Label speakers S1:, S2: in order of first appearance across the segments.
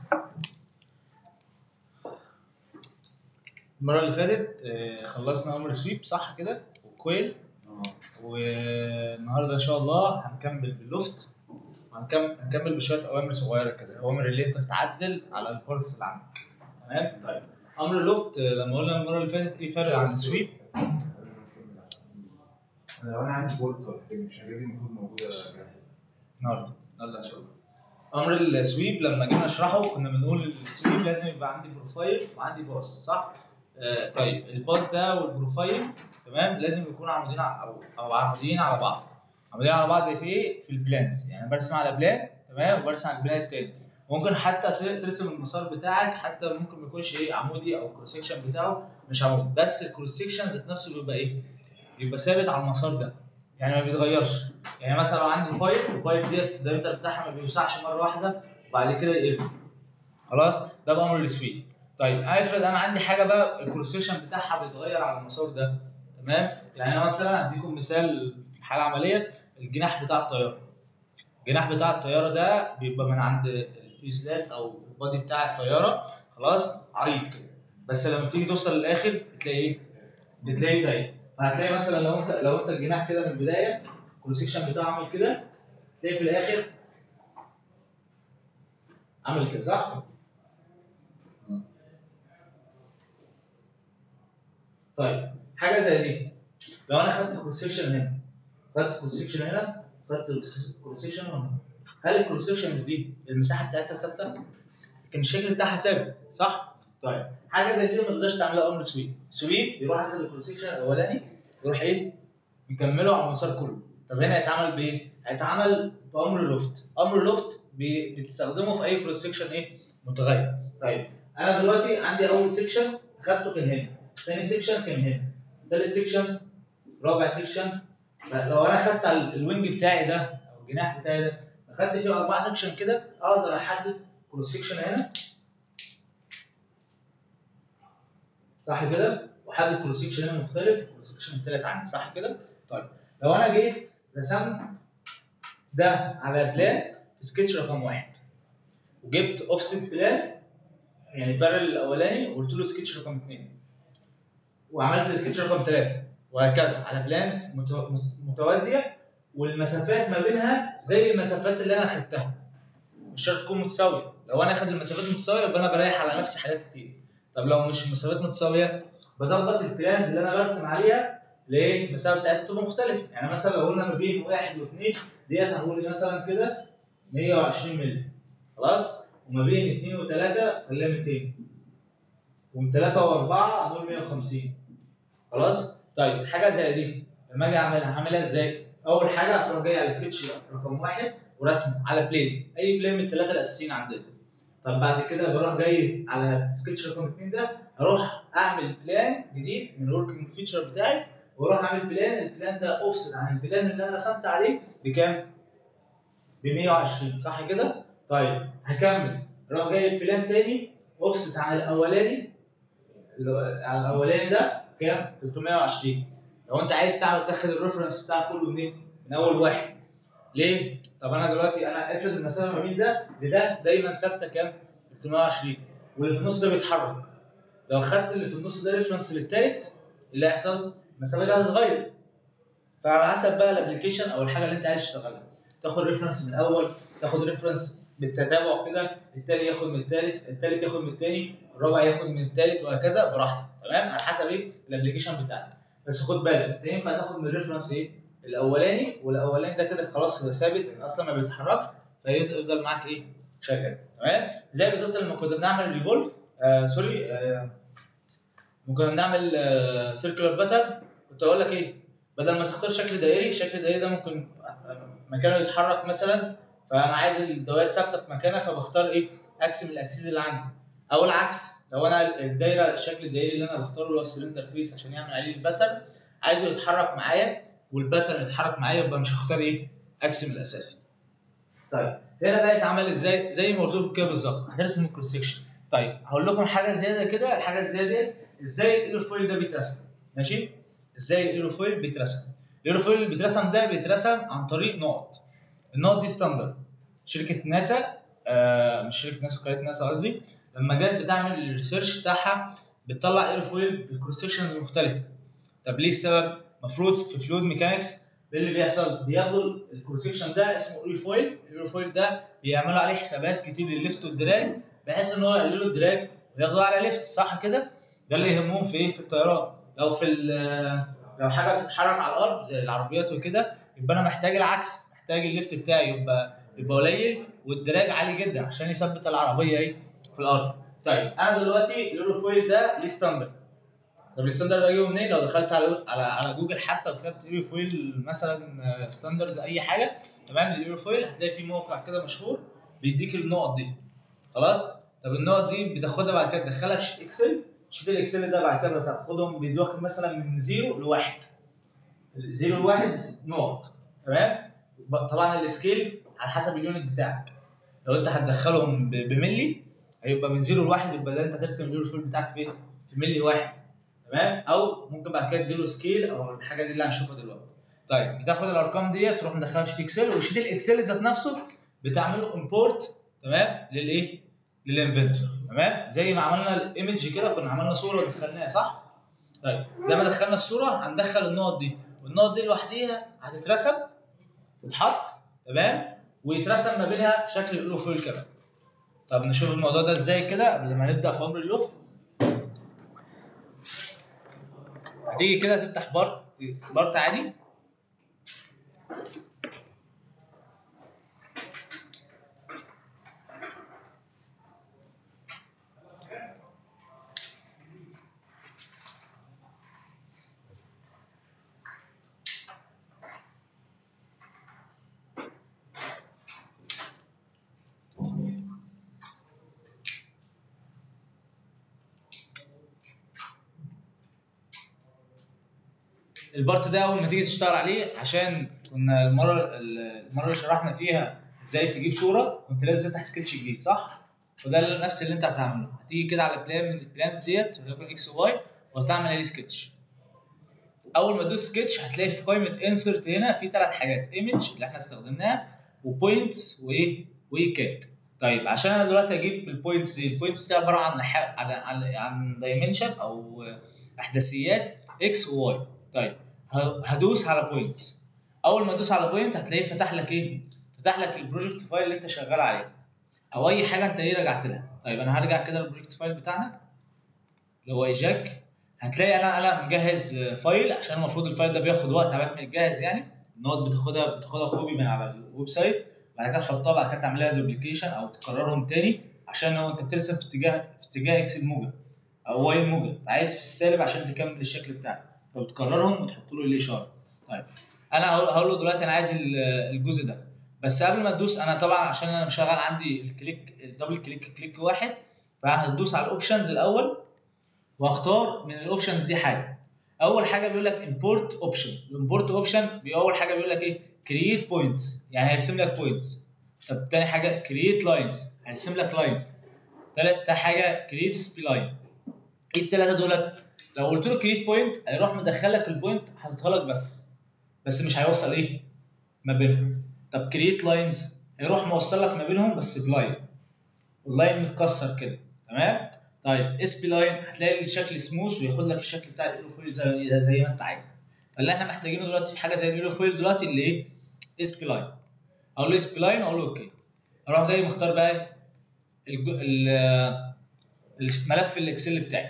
S1: المره اللي فاتت آه، خلصنا امر سويب صح كده وكويل
S2: اه
S1: والنهارده ان شاء الله هنكمل باللوفت وهنكمل هنكمل بشويه اوامر صغيره كده اوامر اللي انت تعدل على البارتس اللي عندك تمام طيب امر اللوفت آه، لما قلنا المره اللي فاتت ايه فرق عن السويب
S2: انا لو انا عندي بولت ولا حاجه مش هجيب المفروض موجوده جاهزه
S1: النهارده النهارده ان شاء الله امر السويب لما جينا نشرحه كنا بنقول السويب لازم يبقى عندي بروفايل وعندي باس صح؟ آه طيب الباس ده والبروفايل تمام لازم يكونوا عمودين ع- او او عمودين على بعض عمودين على بعض في ايه؟ في البلانز يعني برسم على بلان تمام وبرسم على البلان التاني ممكن حتى ت- ترسم المسار بتاعك حتى ممكن ما يكونش ايه عمودي او الكروس سكشن بتاعه مش عمودي بس الكروس سكشن ذات نفسه بيبقى ايه؟ يبقى ثابت على المسار ده يعني ما بيتغيرش يعني مثلا لو عندي بايب البايب ديت الدايمتر بتاعها ما بيوسعش مره واحده وبعد كده يقل خلاص ده بامر السويب طيب افرض انا عندي حاجه بقى الكروسيشن بتاعها بيتغير على المسار ده تمام يعني أنا مثلا هديكم مثال في الحاله العمليه الجناح بتاع الطياره الجناح بتاع الطياره ده بيبقى من عند الفيزلات او البادي بتاع الطياره خلاص عريض كده بس لما تيجي توصل للاخر بتلاقي ايه؟ بتلاقي ضيق فهتلاقي مثلا لو انت لو انت الجناح كده من البدايه الكروسيكشن بتاعه عامل كده تلاقي في الاخر عامل كده صح؟ طيب حاجه زي دي لو انا خدت كروسيكشن هنا خدت كروسيكشن هنا خدت كروسيكشن هنا هل الكروسيكشنز دي المساحه بتاعتها ثابته؟ لكن الشكل بتاعها ثابت صح؟ طيب حاجه زي دي ما تقدرش تعملها امر سويب سويب يروح ياخد الكروسيكشن الاولاني يروح ايه؟ يكمله على المسار كله طب هنا هيتعمل بايه؟ هيتعمل بامر لوفت امر لوفت بي- بتستخدمه في اي كروس سكشن ايه؟ متغير طيب انا دلوقتي عندي اول سكشن خدته كان هنا ثاني سكشن كان هنا ثالث سكشن رابع سكشن لو انا خدت ال- الوينج بتاعي ده او الجناح بتاعي ده اخدت فيه اربع سكشن كده اقدر احدد كروس سكشن هنا صح كده واحدد كروس سكشن هنا مختلف كروس سكشن الثالث عندي صح كده طيب لو انا جيت رسمت ده على بلان في سكتش رقم واحد وجبت اوفست بلان يعني البارل الاولاني وقلت له سكتش رقم اثنين وعملت السكتش رقم ثلاثه وهكذا على بلانز مت- متوازيه والمسافات ما بينها زي المسافات اللي انا اخدتها مش شرط تكون متساويه لو انا اخد المسافات متساويه يبقى انا بريح على نفسي حاجات كتير طب لو مش المسافات متساويه بظبط البلانز اللي انا برسم عليها ليه؟ المسافه بتاعتها تبقى مختلفه يعني مثلا لو قلنا ما بين واحد واثنين ديت هنقول إيه مثلا كده 120 مللي خلاص وما بين اثنين وثلاثه خليها 200 ومن ثلاثه واربعه هنقول 150 خلاص طيب حاجه زي دي لما اجي اعملها هعملها ازاي؟ اول حاجه هتروح جاي على سكتش رقم واحد ورسمه على بلين اي بلين من الثلاثه الاساسيين عندنا طب بعد كده بروح جاي على سكتش رقم اثنين ده هروح اعمل بلان جديد من الوركينج فيتشر بتاعي واروح اعمل بلان البلان ده اوفست عن البلان اللي انا رسمت عليه بكام؟ ب 120 صح كده؟ طيب هكمل اروح جايب بلان تاني اوفست عن الاولاني اللي هو- على الاولاني ده كام؟ 320 لو انت عايز تعمل تاخد الريفرنس بتاعك كله منين؟ من اول واحد ليه؟ طب انا دلوقتي انا افرض المسافه ما بين ده لده دايما ثابته كام؟ 320 واللي في النص ده بيتحرك لو خدت اللي في النص ده ريفرنس للتالت اللي هيحصل المسافه دي هتتغير فعلى حسب بقى الابلكيشن او الحاجه اللي انت عايز تشتغلها تاخد ريفرنس من الاول تاخد ريفرنس بالتتابع كده التاني ياخد من التالت التالت ياخد من التاني الرابع ياخد من التالت وهكذا براحتك تمام على حسب ايه الابلكيشن بتاعك بس خد بالك انت ينفع تاخد من الريفرنس ايه الاولاني والاولاني ده كده خلاص هو ثابت اصلا ما بيتحركش فيفضل معاك ايه شغال تمام زي بالظبط لما كنا بنعمل ريفولف آه سوري آه ممكن نعمل آه سيركلر باترن كنت اقول لك ايه بدل ما تختار شكل دائري الشكل الدائري ده ممكن آه، مكانه يتحرك مثلا فانا عايز الدوائر ثابته في مكانها فبختار ايه اكس من الاكسيز اللي عندي او العكس لو انا الدايره الشكل الدائري اللي انا بختاره اللي هو السلندر فيس عشان يعمل عليه الباترن عايزه يتحرك معايا والباترن يتحرك معايا يبقى مش هختار ايه اكس من الاساسي طيب هنا ده يتعمل ازاي زي ما قلت لكم كده بالظبط هنرسم الكروس سكشن طيب هقول لكم حاجه زياده كده الحاجه الزياده دي ازاي الايروفويل ده بيترسم ماشي ازاي الايروفويل بيترسم الايروفويل اللي بيترسم ده بيترسم عن طريق نقط النقط دي ستاندرد شركه ناسا آه مش شركه ناسا وكاله ناسا قصدي لما جت بتعمل الريسيرش بتاعها بتطلع ايرفويل بكروس سكشنز مختلفه طب ليه السبب؟ المفروض في فلويد ميكانكس ايه اللي بيحصل؟ بياخدوا الكروس سكشن ده اسمه ايرفويل الايرفويل ده بيعملوا عليه حسابات كتير للليفت والدراج بحيث ان هو يقللوا الدراج وياخدوه على ليفت صح كده؟ ده اللي يهمهم في ايه؟ في الطيران لو في ال- لو حاجه بتتحرك على الارض زي العربيات وكده يبقى انا محتاج العكس محتاج الليفت بتاعي يبقى يبقى قليل والدراج عالي جدا عشان يثبت العربيه ايه في الارض طيب انا دلوقتي الايروفويل ده ليه ستاندرد طب الستاندرد ده اجيبه منين لو دخلت على على على جوجل حتى وكتبت ايروفويل مثلا ستاندردز اي حاجه تمام الايروفويل هتلاقي في موقع كده مشهور بيديك النقط دي خلاص طب النقط دي بتاخدها بعد كده تدخلها في شيت اكسل شيت الاكسل ده بعد كده بتاخدهم بيدوك مثلا من زيرو لواحد زيرو لواحد نقط تمام طبعا السكيل على حسب اليونت بتاعك لو انت هتدخلهم ب- بملي هيبقى من زيرو لواحد يبقى ده انت هترسم الايروفويل بتاعك فين؟ في ملي واحد تمام او ممكن بعد كده تديله سكيل او الحاجه دي اللي هنشوفها دلوقتي طيب بتاخد الارقام ديت تروح مدخلها في شيت اكسل وشيت الاكسل ذات نفسه بتعمل له امبورت تمام للايه؟ للانفنتور تمام زي ما عملنا الايمج كده كنا عملنا صوره ودخلناها صح؟ طيب زي ما دخلنا الصوره هندخل النقط دي والنقط دي لوحديها هتترسم تتحط تمام ويترسم ما بينها شكل الاوفيل كمان طب نشوف الموضوع ده ازاي كده قبل ما نبدا في امر اللوفت هتيجي كده تفتح بارت بارت عادي البارت ده اول ما تيجي تشتغل عليه عشان كنا المره المره اللي شرحنا فيها ازاي تجيب صوره كنت لازم تفتح سكتش جديد صح؟ وده نفس اللي انت هتعمله هتيجي كده على بلان من البلانز ديت وليكن اكس وواي وهتعمل عليه سكتش اول ما تدوس سكتش هتلاقي في قائمه انسرت هنا في ثلاث حاجات ايمج اللي احنا استخدمناها وبوينتس وايه وكات طيب عشان انا دلوقتي اجيب البوينتس دي البوينتس دي عباره عن ح- عن عن, عن دايمنشن او احداثيات اكس وواي طيب ه- هدوس على بوينتس اول ما ادوس على بوينت هتلاقيه فتح لك ايه فتح لك البروجكت فايل اللي انت شغال عليه او اي حاجه انت ايه رجعت لها طيب انا هرجع كده للبروجكت فايل بتاعنا اللي هو ايجاك هتلاقي انا انا مجهز فايل عشان المفروض الفايل ده بياخد وقت عبال ما يتجهز يعني النوت بتاخدها بتاخدها كوبي من على الويب سايت بعد كده تحطها بعد كده تعملها دوبليكيشن او تكررهم تاني عشان لو انت بترسم في اتجاه في اتجاه اكس الموجب او واي الموجب فعايز في السالب عشان تكمل الشكل بتاعك فبتكررهم وتحط له الاشاره طيب انا هقول هقول له دلوقتي انا عايز ال- الجزء ده بس قبل ما تدوس انا طبعا عشان انا مشغل عندي الكليك الدبل كليك كليك واحد فهتدوس على الاوبشنز الاول واختار من الاوبشنز دي حاجه اول حاجه بيقول لك امبورت اوبشن الامبورت اوبشن اول حاجه بيقول لك ايه كرييت بوينتس يعني هيرسم لك بوينتس طب تاني حاجه كرييت لاينز هيرسم لك لاينز تالت حاجه كرييت سبلاين ايه التلاته دولت لو قلت له كرييت بوينت هيروح مدخلك البوينت حاططها لك بس بس مش هيوصل ايه ما بينهم طب كرييت لاينز هيروح موصل لك ما بينهم بس بلاين واللاين متكسر كده تمام طيب اس بي لاين هتلاقي الشكل سموث وياخد لك الشكل بتاع الايروفويل زي زي ما انت عايز فاللي احنا محتاجينه دلوقتي في حاجه زي الايروفويل دلوقتي اللي ايه اس بي لاين اقول له اس بي لاين اقول له اوكي اروح جاي مختار بقى الج... ال- الملف الاكسل بتاعي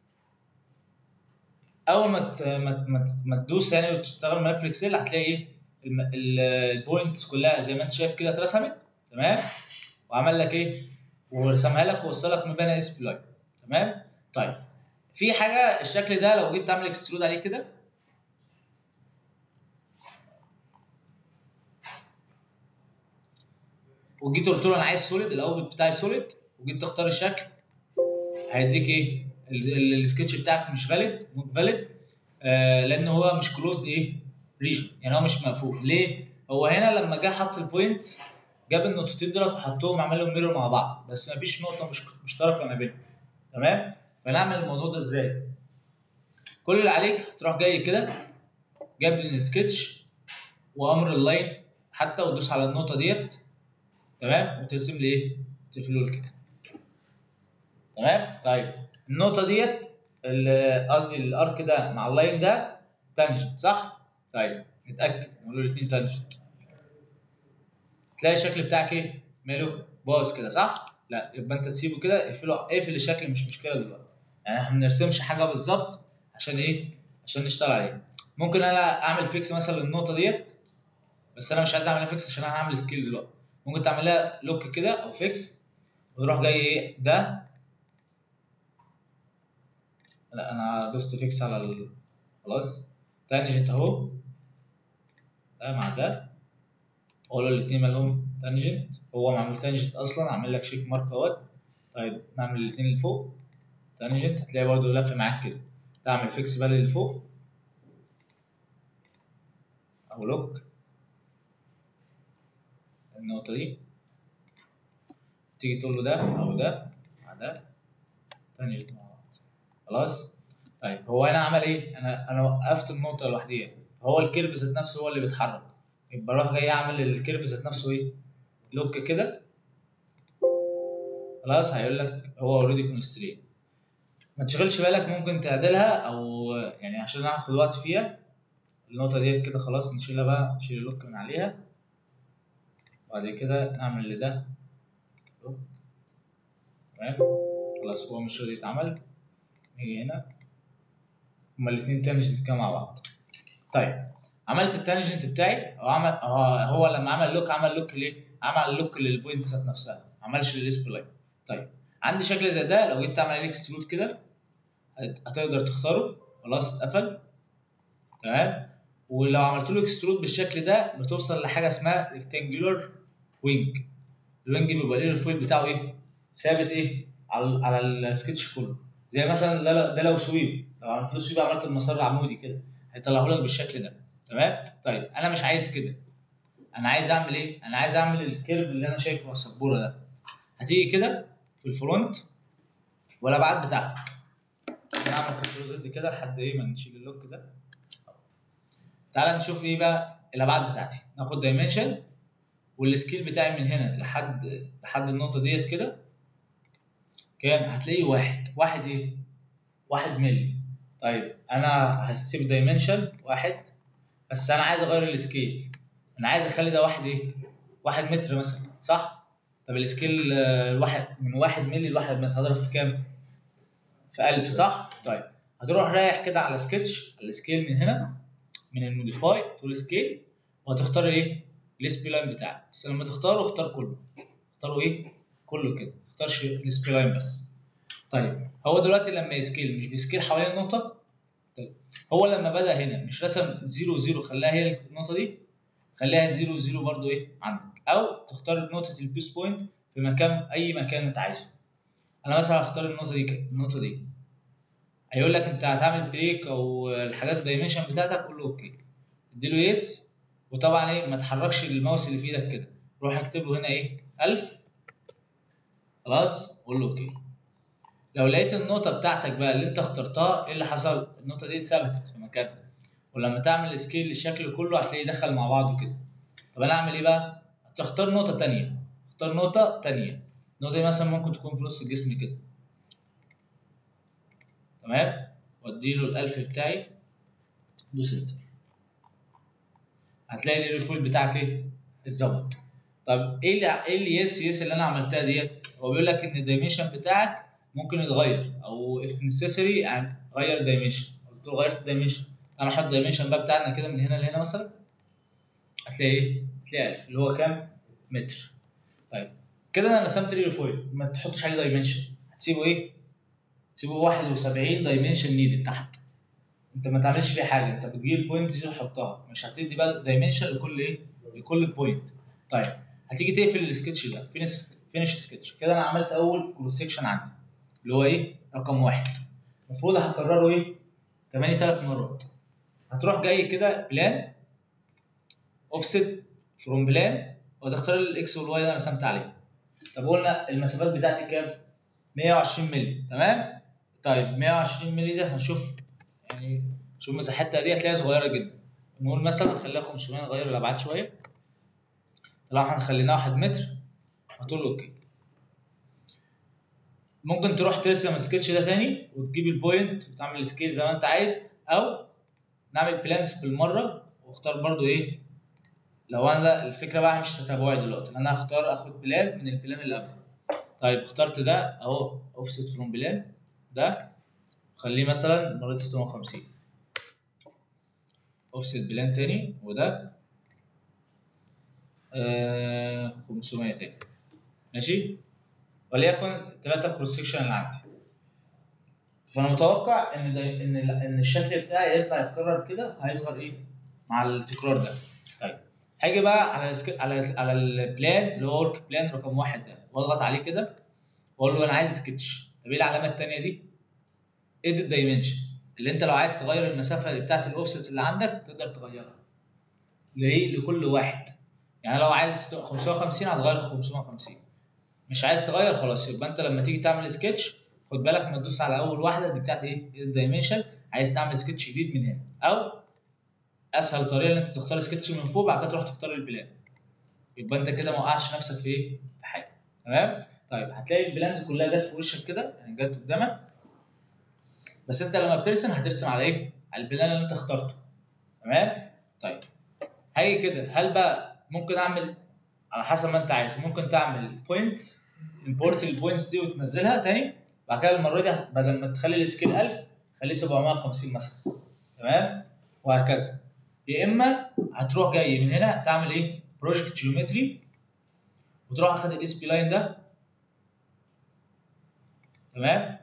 S1: اول ما ت- ما ت- ما ت- ما تدوس يعني وتشتغل ملف الاكسل هتلاقي ايه الم- ال- البوينتس كلها زي ما انت شايف كده اترسمت تمام وعمل لك ايه ورسمها لك ووصلك ما بين اس بي لاين تمام طيب في حاجه الشكل ده لو جيت تعمل اكسترود عليه كده وجيت قلت له انا عايز سوليد الاوتبوت بتاعي سوليد وجيت تختار الشكل هيديك ايه ال- ال- السكتش بتاعك مش فاليد نوت فاليد آه لان هو مش كلوزد ايه ريجن يعني هو مش مقفول ليه هو هنا لما جه حط البوينت جاب النقطتين دول وحطهم عمل لهم ميرور مع بعض بس مفيش نقطه مش مشتركه ما بينهم تمام فنعمل الموضوع ده ازاي كل اللي عليك هتروح جاي كده جاب لي السكتش وامر اللاين حتى وتدوس على النقطه ديت تمام وترسم لي ايه تفلول كده تمام طيب النقطه ديت ال- قصدي الارك ده مع اللاين ده تانجنت صح طيب نتاكد نقول له الاثنين تانجنت تلاقي الشكل بتاعك ايه ماله باظ كده صح لا يبقى انت تسيبه كده اقفله اقفل الشكل مش مشكله دلوقتي يعني احنا ما بنرسمش حاجه بالظبط عشان ايه عشان نشتغل عليها ممكن انا اعمل فيكس مثلا للنقطه ديت بس انا مش عايز اعملها فيكس عشان انا هعمل سكيل دلوقتي ممكن تعملها لوك كده او فيكس وتروح جاي ايه ده لا انا دوست فيكس على ال... خلاص تانجنت اهو ده مع ده اقول له الاثنين مالهم تانجنت هو معمول تانجنت اصلا عامل لك شيك مارك اهوت طيب نعمل الاثنين اللي فوق تانجنت هتلاقي برضو لف معاك كده تعمل فيكس بقى اللي فوق او لوك النقطة دي تيجي تقول له ده او ده مع ده تانجنت مع بعض خلاص طيب هو هنا عمل ايه انا انا وقفت النقطة لوحديها هو الكيرف ذات نفسه هو اللي بيتحرك يبقى اروح جاي اعمل الكيرف ذات نفسه ايه لوك كده خلاص هيقول لك هو اوريدي كونسترين ما تشغلش بالك ممكن تعدلها او يعني عشان انا هاخد وقت فيها النقطة ديت كده خلاص نشيلها بقى نشيل اللوك من عليها بعد كده نعمل لده لوك تمام خلاص هو مش راضي يتعمل نيجي هنا هما الاتنين تانجنت كده مع بعض طيب عملت التانجنت بتاعي هو عمل هو, هو لما عمل لوك عمل لوك ليه؟ عمل لوك للبوينتس ذات نفسها ما عملش للسب لاين طيب عندي شكل زي ده لو جيت تعمل عليه اكسترود كده هت- هتقدر تختاره خلاص اتقفل تمام ولو عملت له اكسترود بالشكل ده بتوصل لحاجه اسمها ريكتانجولار وينج الوينج بيبقى ليه الفويل بتاعه ايه ثابت ايه على على السكتش كله زي مثلا ده, ده لو سويب لو عملت له سويب عملت المسار العمودي كده هيطلعه لك بالشكل ده تمام طيب انا مش عايز كده انا عايز اعمل ايه انا عايز اعمل الكيرف اللي انا شايفه على السبوره ده هتيجي كده في الفرونت والابعاد بتاعتك نعمل كنترول زد كده لحد ايه ما نشيل اللوك ده تعال نشوف ايه بقى الابعاد بتاعتي ناخد دايمنشن والسكيل بتاعي من هنا لحد لحد النقطه ديت كده كام هتلاقيه واحد واحد ايه واحد ملي طيب انا هسيب الدايمنشن واحد بس انا عايز اغير السكيل انا عايز اخلي ده واحد ايه واحد متر مثلا صح طب السكيل آه، واحد من واحد ملي لواحد متر هضرب في كام في 1000 صح طيب هتروح رايح كده على سكتش على السكيل من هنا من الموديفاي تقول سكيل وهتختار ايه السبي لاين بتاعك بس لما تختاره اختار كله اختاره ايه كله كده ما تختارش السبي لاين بس طيب هو دلوقتي لما يسكيل مش بيسكيل حوالين النقطه طيب هو لما بدا هنا مش رسم 0 0 خلاها هي النقطه دي خليها 0 0 برضو ايه عندك او تختار نقطه البيس بوينت في مكان اي مكان انت عايزه انا مثلا هختار النقطه دي كده النقطه دي هيقول لك انت هتعمل بريك او الحاجات الدايمنشن بتاعتك قول له اوكي اديله يس وطبعا ايه ما تحركش الماوس اللي في ايدك كده روح اكتب له هنا ايه 1000 خلاص قول له اوكي لو لقيت النقطه بتاعتك بقى اللي انت اخترتها ايه اللي حصل النقطه دي ثبتت في مكانها ولما تعمل سكيل للشكل كله هتلاقيه دخل مع بعضه كده طب انا اعمل ايه بقى تختار نقطه تانية اختار نقطه تانية النقطه دي مثلا ممكن تكون في نص الجسم كده تمام واديله الالف بتاعي دوس انتر هتلاقي الريفول بتاعك ايه اتظبط طب ايه اللي ايه اللي يس يس اللي انا عملتها ديت هو بيقول لك ان الدايمنشن بتاعك ممكن يتغير او if necessary يعني غير الدايمنشن قلت له غيرت الدايمنشن انا احط الدايمنشن بقى بتاعنا كده من هنا لهنا مثلا هتلاقي ايه هتلاقي 1000 اللي هو كام متر طيب كده انا رسمت لي الفويل ما تحطش عليه دايمنشن هتسيبه ايه تسيبه 71 دايمنشن نيدد تحت انت ما تعملش فيه حاجه انت بتجيب البوينت دي وتحطها مش هتدي بقى دايمنشن لكل ايه لكل بوينت طيب هتيجي تقفل السكتش ده فينش فينش سكتش كده انا عملت اول كروس سيكشن عندي اللي هو ايه رقم واحد المفروض هكرره ايه كمان ثلاث مرات هتروح جاي كده بلان اوفست فروم بلان وهتختار الاكس والواي اللي انا رسمت عليها طب قلنا المسافات بتاعتي كام 120 مللي تمام طيب 120 مللي ده هنشوف يعني شوف مساحتها دي هتلاقيها صغيره جدا نقول مثلا خليها 500 نغير الابعاد شويه طالما احنا خليناها 1 متر هتقول له اوكي ممكن تروح ترسم السكتش ده تاني وتجيب البوينت وتعمل سكيل زي ما انت عايز او نعمل بلانس بالمره واختار برضو ايه لو انا لا الفكره بقى مش تتابعي دلوقتي انا هختار اخد بلان من البلان اللي قبله طيب اخترت ده اهو اوفست فروم بلان ده خليه مثلا المره دي 650 اوفست بلان تاني وده آه 500 تاني ماشي وليكن الثلاثه كروس سكشن اللي عندي فانا متوقع ان ده ان ال- ان الشكل بتاعي ينفع يتكرر كده هيصغر ايه مع التكرار ده طيب هاجي بقى على السك... على على البلان اللي هو ورك بلان رقم واحد ده واضغط عليه كده واقول له انا عايز سكتش طب ايه العلامه الثانيه دي؟ اديت دايمنشن اللي انت لو عايز تغير المسافه بتاعت الاوفست اللي عندك تقدر تغيرها لايه لكل واحد يعني لو عايز 550 هتغير 550 مش عايز تغير خلاص يبقى انت لما تيجي تعمل سكتش خد بالك ما تدوس على اول واحده دي بتاعت ايه الدايمنشن عايز تعمل سكتش جديد من هنا او اسهل طريقه ان انت تختار سكتش من فوق بعد كده تروح تختار البلان يبقى انت كده ما وقعتش نفسك في ايه في حاجه تمام طيب هتلاقي البلانز كلها جت في وشك كده يعني جت قدامك بس انت لما بترسم هترسم على ايه على البلان اللي انت اخترته تمام طيب هاجي كده هل بقى ممكن اعمل على حسب ما انت عايز ممكن تعمل بوينتس امبورت البوينتس دي وتنزلها تاني بعد كده المره دي بدل ما تخلي السكيل 1000 خليه 750 مثلا تمام وهكذا يا اما هتروح جاي من هنا تعمل ايه بروجكت جيومتري وتروح اخد الاس بي لاين ده تمام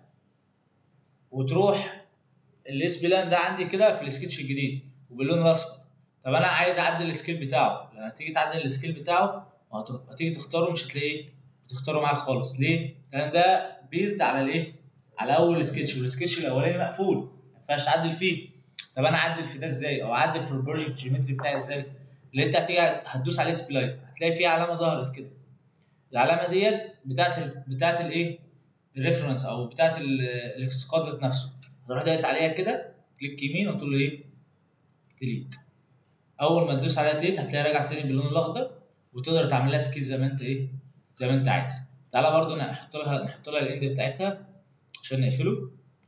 S1: وتروح الاس بي لاين ده عندي كده في السكتش الجديد وباللون الاصفر طب انا عايز اعدل السكيل بتاعه لما تيجي تعدل السكيل بتاعه وهت- هتيجي تختاره مش هتلاقيه بتختاره معاك خالص ليه؟ لان ده بيزد على الايه؟ على اول سكتش والسكتش الاولاني مقفول ما ينفعش تعدل فيه طب انا اعدل في ده ازاي؟ او اعدل في البروجكت جيومتري بتاعي ازاي؟ اللي انت هتيجي هتدوس على سبلاي هتلاقي فيه علامه ظهرت كده العلامه ديت بتاعت ال... بتاعت الايه؟ الريفرنس او بتاعت ال- الاكسكاد ذات نفسه هتروح دايس عليها كده كليك يمين وتقول له ايه؟ ديليت اول ما تدوس عليها ديليت هتلاقيها راجعه تاني باللون الاخضر وتقدر تعمل لها سكيل زي ما انت ايه؟ زي ما انت عايز تعالى برضو نحط لها نحط لها الاند بتاعتها عشان نقفله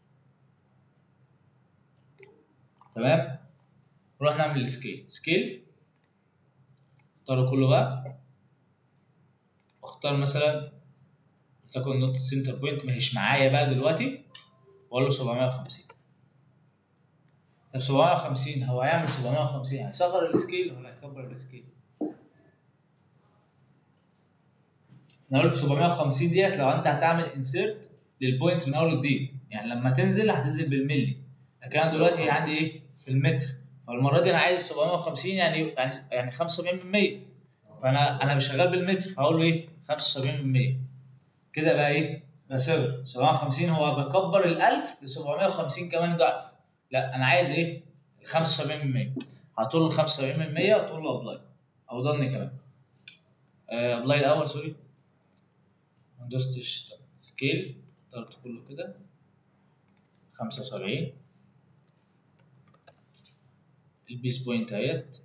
S1: تمام نروح نعمل السكيل سكيل اختاره كله بقى واختار مثلا تكون نوت سنتر بوينت ما هيش معايا بقى دلوقتي واقول له 750 طب 750 هو هيعمل 750 هيصغر السكيل ولا هيكبر السكيل؟ انا قلت 750 ديت لو انت هتعمل انسيرت للبوينت من اول وجديد يعني لما تنزل هتنزل بالملي لكن انا دلوقتي هي عندي ايه في المتر فالمره دي انا عايز 750 يعني يعني يعني 75% فانا انا شغال بالمتر فاقول له ايه 75% كده بقى ايه بقى صفر 750 هو بكبر ال 1000 ل 750 كمان ضعف لا انا عايز ايه ال 75% هتقول له 75% وتقول له ابلاي او ضن كمان ابلاي الاول سوري ما دوستش سكيل اخترت كله كده 75 البيس بوينت اهيت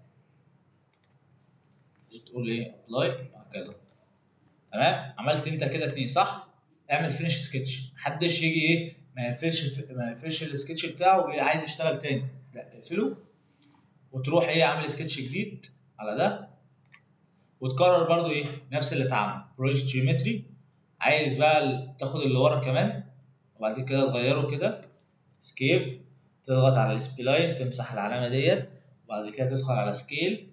S1: وتقول ايه ابلاي وهكذا تمام عملت انت كده اتنين صح اعمل فينش سكتش محدش يجي ايه ما يقفلش ما يقفلش السكتش بتاعه وعايز يشتغل تاني لا اقفله وتروح ايه عامل سكتش جديد على ده وتكرر برضو ايه نفس اللي اتعمل بروجكت جيومتري عايز بقى ال- تاخد اللي ورا كمان وبعد كده تغيره كده سكيب تضغط على السبلاين تمسح العلامه ديت وبعد كده تدخل على سكيل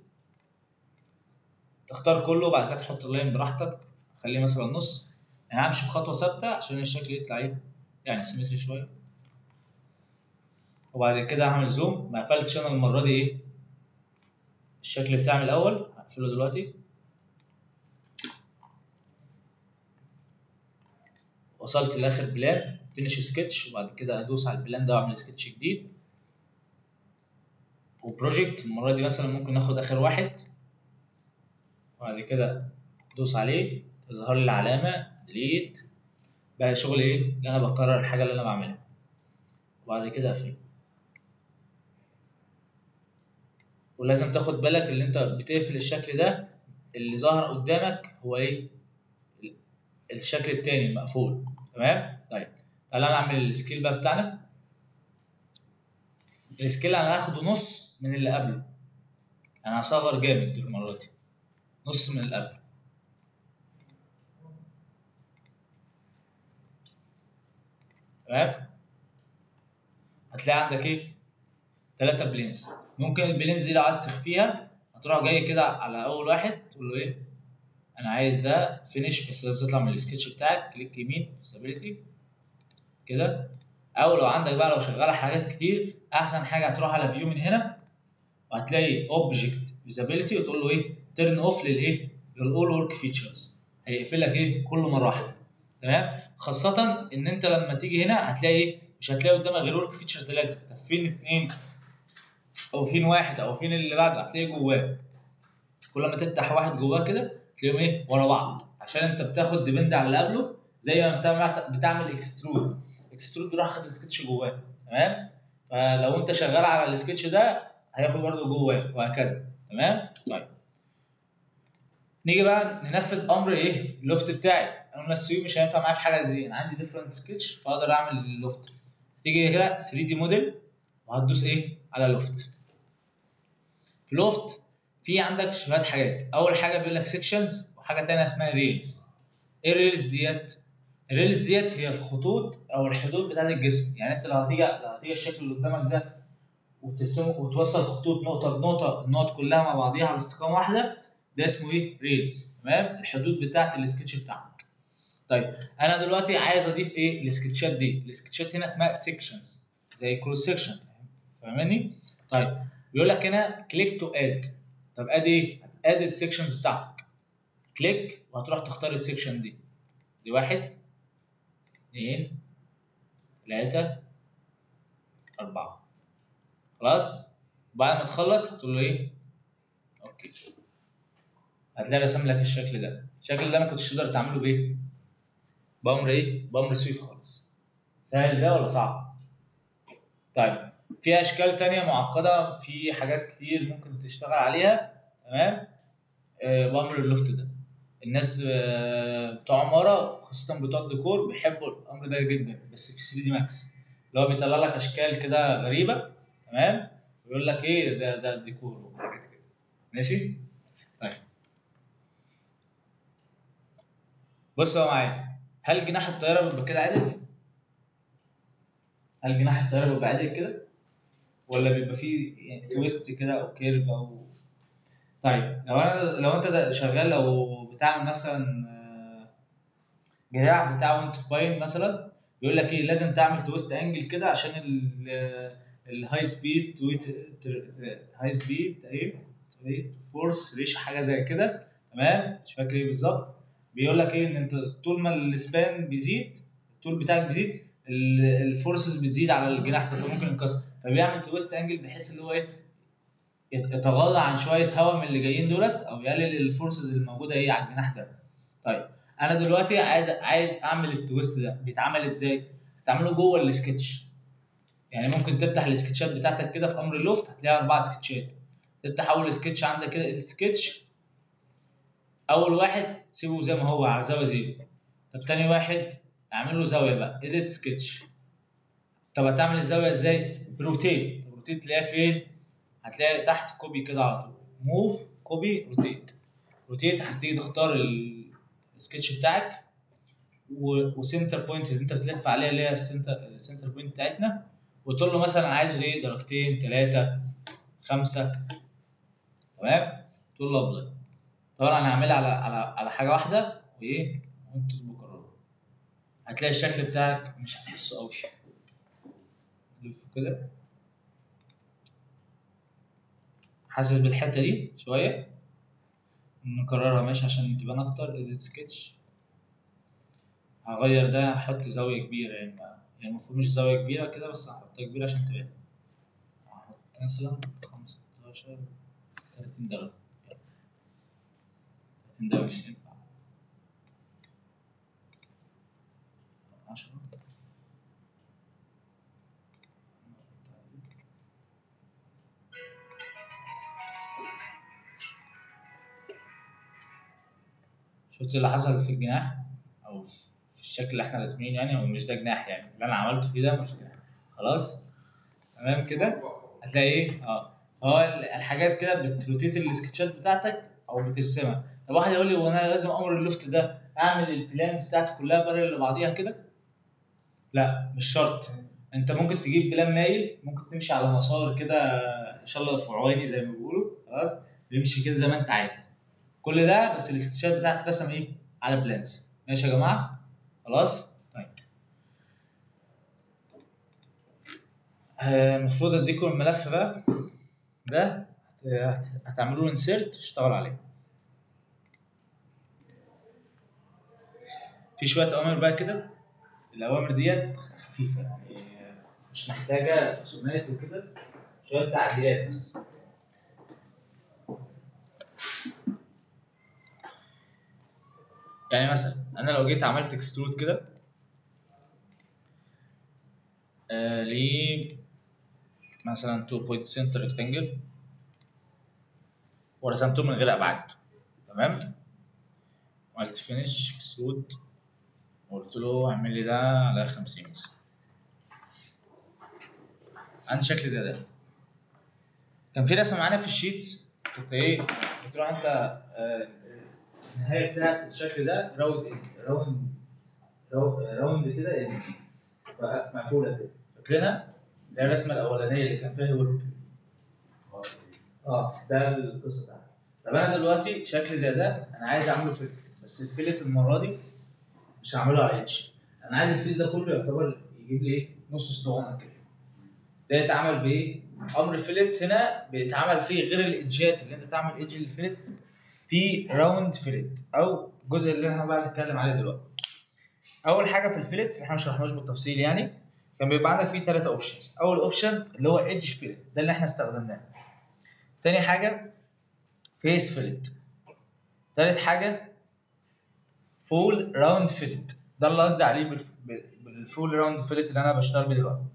S1: تختار كله وبعد كده تحط اللاين براحتك خليه مثلا نص يعني همشي بخطوه ثابته عشان الشكل يطلع ايه يعني سيمتري شويه وبعد كده هعمل زوم ما قفلتش انا المره دي ايه الشكل بتاعي من الاول هقفله دلوقتي وصلت لاخر بلان فينش سكتش وبعد كده ادوس على البلان ده واعمل سكتش جديد وبروجكت المره دي مثلا ممكن ناخد اخر واحد وبعد كده ادوس عليه تظهر لي العلامه ديليت بقى شغل ايه اللي انا بكرر الحاجه اللي انا بعملها وبعد كده اقفله ولازم تاخد بالك اللي انت بتقفل الشكل ده اللي ظاهر قدامك هو ايه الشكل التاني المقفول تمام طيب تعالى نعمل السكيل بقى بتاعنا السكيل انا هاخده نص من اللي قبله انا هصغر جامد المره دي نص من اللي قبله تمام هتلاقي عندك ايه ثلاثة بلينز ممكن البلينز دي لو عايز تخفيها هتروح جاي كده على اول واحد تقول له ايه انا عايز ده فينيش بس لازم تطلع من السكتش بتاعك كليك يمين فيسابيلتي كده او لو عندك بقى لو شغاله حاجات كتير احسن حاجه هتروح على فيو من هنا وهتلاقي اوبجكت فيزابيلتي وتقول له ايه تيرن اوف للايه للاول ورك فيتشرز هيقفل لك ايه كله مره واحده تمام خاصه ان انت لما تيجي هنا هتلاقي ايه مش هتلاقي قدامك غير ورك فيتشر ثلاثه طب فين اثنين او فين واحد او فين اللي بعده هتلاقيه جواه كل ما تفتح واحد جواه كده تلاقيهم ايه ورا بعض عشان انت بتاخد ديبند على اللي قبله زي ما انت بتعمل اكسترود اكسترود بيروح خد السكتش جواه تمام فلو انت شغال على السكتش ده هياخد برده جواه وهكذا تمام طيب نيجي بقى ننفذ امر ايه اللوفت بتاعي قلنا السوي مش هينفع معايا في حاجه زي انا عندي ديفرنت سكتش فاقدر اعمل اللوفت تيجي كده 3 دي موديل وهتدوس ايه على لوفت في لوفت في عندك شويه حاجات اول حاجه بيقول لك سيكشنز وحاجه ثانيه اسمها ريلز ايه الريلز ديت الريلز ديت هي الخطوط او الحدود بتاعت الجسم يعني انت لو هتيجي لو هتيجي الشكل اللي قدامك ده وترسمه وتوصل خطوط نقطه بنقطه النقط كلها مع بعضيها على استقامه واحده ده اسمه ايه ريلز تمام الحدود بتاعت السكتش بتاعك طيب انا دلوقتي عايز اضيف ايه السكتشات دي السكتشات هنا اسمها سيكشنز زي كروس سيكشن فاهماني طيب بيقول لك هنا كليك تو اد طب اد ايه اد السيكشنز بتاعتك كليك وهتروح تختار السيكشن دي دي واحد اثنين ثلاثة أربعة خلاص بعد ما تخلص هتقول له إيه؟ أوكي هتلاقي رسم لك الشكل ده الشكل ده ما كنتش تقدر تعمله بإيه؟ بأمر إيه؟ بأمر سويت خالص سهل ده ولا صعب؟ طيب في أشكال تانية معقدة في حاجات كتير ممكن تشتغل عليها تمام؟ آه بأمر اللوفت ده الناس بتوع عماره خاصه بتوع الديكور بيحبوا الامر ده جدا بس في 3 دي ماكس اللي هو بيطلع لك اشكال كده غريبه تمام ويقول لك ايه ده ده ديكور وحاجات كده ماشي طيب بص بقى معايا هل جناح الطياره بيبقى كده عادل هل جناح الطياره بيبقى عادل كده ولا بيبقى فيه يعني تويست كده او كيرف او طيب لو انا لو انت شغال لو بتعمل مثلا جناح بتاع ويند باين مثلا بيقول لك ايه لازم تعمل تويست انجل كده عشان الهاي سبيد هاي سبيد ايه فورس ريش حاجه زي كده تمام مش فاكر ايه بالظبط بيقول لك ايه ان انت طول ما السبان بيزيد الطول بتاعك بيزيد الفورسز بتزيد على الجناح ده فممكن ينكسر فبيعمل تويست انجل بحيث اللي هو ايه يتغاضى عن شويه هواء من اللي جايين دولت او يقلل الفورسز الموجوده ايه على الجناح ده طيب انا دلوقتي عايز عايز اعمل التويست ده بيتعمل ازاي بتعمله جوه السكتش يعني ممكن تفتح السكتشات بتاعتك كده في امر اللوفت هتلاقي اربع سكتشات تفتح اول سكتش عندك كده اديت سكتش اول واحد سيبه زي ما هو على زاويه زيرو طب تاني واحد اعمل له زاويه بقى اديت سكتش طب هتعمل الزاويه ازاي روتيت روتيت تلاقيها فين هتلاقي تحت كوبي كده على طول موف كوبي روتيت روتيت هتيجي تختار السكتش بتاعك وسنتر بوينت اللي انت بتلف عليها اللي هي السنتر السنتر بوينت بتاعتنا وتقول له مثلا عايزه ايه درجتين ثلاثه خمسه تمام تقول له ابلاي طبعا انا هعملها على على على حاجه واحده وايه وانتوا بكرروا هتلاقي الشكل بتاعك مش هتحسه قوي لفه كده حاسس بالحته دي شويه نكررها ماشي عشان تبان اكتر edit sketch هغير ده هحط زاويه كبيره يعني ما يعني المفروض مش زاويه كبيره كده بس هحطها كبيره عشان تبان هحط مثلا 15 30 درجه 30 درجه مش ينفع 10 شفت اللي حصل في الجناح او في الشكل اللي احنا راسمينه يعني هو مش ده جناح يعني اللي انا عملته فيه ده مش جناح خلاص تمام كده هتلاقي ايه اه هو ال- الحاجات كده بتروتيت السكتشات بتاعتك او بترسمها طب واحد يقول لي هو انا لازم امر اللوفت ده اعمل البلانز بتاعتي كلها بارل لبعضيها كده لا مش شرط انت ممكن تجيب بلان مايل ممكن تمشي على مسار كده ان شاء الله فرعوني زي ما بيقولوا خلاص بيمشي كده زي ما انت عايز كل ده بس السكتشات بتاعتك رسم ايه على بلانز ماشي يا جماعه خلاص طيب آه، المفروض اديكم الملف بقى ده هت- هتعملوا له انسيرت تشتغلوا عليه في شويه اوامر بقى كده الاوامر ديت خفيفه يعني مش محتاجه رسومات وكده شويه تعديلات بس يعني مثلا انا لو جيت عملت اكسترود كده آه ليه مثلا 2 بوينت سنتر ريكتانجل ورسمته من غير ابعاد تمام وعملت فينش اكسترود وقلت له اعمل لي ده على 50 مثلا عندي شكل زي ده كان في رسمه معانا في الشيتس كنت ايه قلت له انت آه، النهايه بتاعت الشكل ده راوند راوند راوند كده يعني بقى مقفوله كده فاكرينها؟ اللي هي الرسمه الاولانيه اللي كان فيها ورك اه ده القصه بتاعتي طب انا دلوقتي شكل زي ده انا عايز اعمله فيلت بس الفيلت المره دي مش هعمله على اتش انا عايز الفيز ده كله يعتبر يجيب لي ايه نص اسطوانه كده ده يتعمل بايه؟ امر فيلت هنا بيتعمل فيه غير الايدجات اللي انت تعمل ايدج للفيلت في راوند فيلت او الجزء اللي احنا بقى هنتكلم عليه دلوقتي اول حاجه في الفيلت احنا ما شرحناش بالتفصيل يعني كان بيبقى عندك فيه ثلاثه اوبشنز اول اوبشن اللي هو ايدج فيلت ده اللي احنا استخدمناه تاني حاجه فيس فيلت تالت حاجه فول راوند فيلت ده اللي قصدي عليه بالف- بالفول راوند فيلت اللي انا بشتغل بيه دلوقتي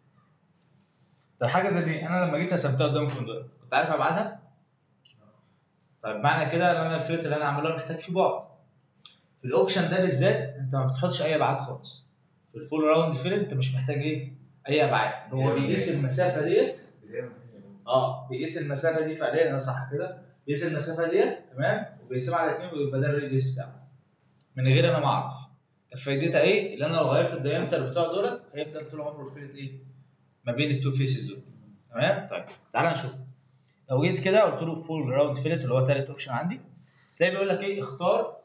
S1: طب حاجه زي دي انا لما جيت رسمتها قدامكم دلوقتي كنت عارف ابعادها طيب معنى كده ان انا الفيلت اللي انا عامله محتاج فيه بعد في الاوبشن ده بالذات انت ما بتحطش اي ابعاد خالص في الفول راوند فيلت انت مش محتاج ايه اي ابعاد هو بيقيس المسافه ديت اه بيقيس المسافه دي فعليا انا صح كده بيقيس المسافه ديت تمام وبيقسمها على اتنين ويبقى ده الريديوس بتاعه من غير انا ما اعرف طب فايدتها ايه؟ اللي انا لو غيرت الدايمتر بتوع دولت هيفضل طول عمره الفيلت ايه؟ ما بين التو فيسز دول تمام؟ طيب تعالى نشوف لو جيت كده قلت له فول راوند فيلت اللي هو تالت اوبشن عندي تلاقي بيقول لك ايه اختار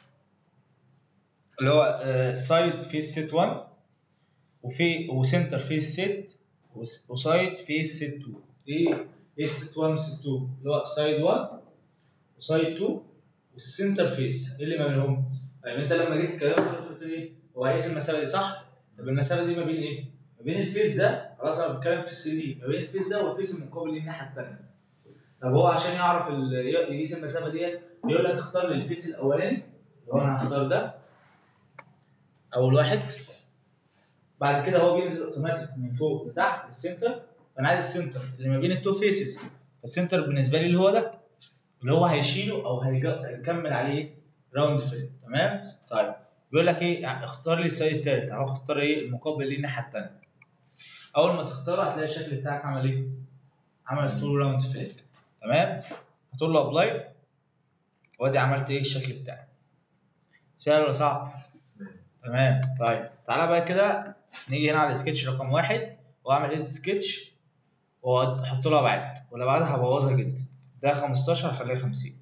S1: اللي هو سايد فيس سيت 1 وفي وسنتر فيس سيت وسايد فيس سيت 2 ايه ايه سيت 1 وسيت 2 اللي هو سايد 1 وسايد 2 والسنتر فيس ايه اللي ما بينهم؟ طيب انت لما جيت تكلمت قلت لي ايه؟ هو عايز المسافه دي صح؟ طب المسافه دي ما بين ايه؟ ما بين الفيس ده خلاص انا بتكلم في السي دي ما بين الفيس ده والفيس المقابل ليه الناحيه الثانيه طب هو عشان يعرف ال- يقيس المسافه ديت بيقول لك اختار لي الفيس الاولاني اللي هو انا هختار ده اول واحد بعد كده هو بينزل اوتوماتيك من فوق لتحت للسنتر فانا عايز السنتر اللي ما بين التو فيسز فالسنتر بالنسبه لي اللي هو ده اللي هو هيشيله او هيج- هيكمل عليه راوند فيل تمام طيب بيقول لك ايه اختار لي السايد التالت اهو اختار ايه المقابل ليه الناحيه الثانيه اول ما تختاره هتلاقي الشكل بتاعك عمل ايه عمل فول راوند فيل تمام هتقول له ابلاي وادي عملت ايه الشكل بتاعي سهل ولا صعب تمام طيب تعالى بقى كده نيجي هنا على السكتش رقم واحد واعمل اديت سكتش واحط له ابعاد والابعاد هبوظها جدا ده 15 هخليه 50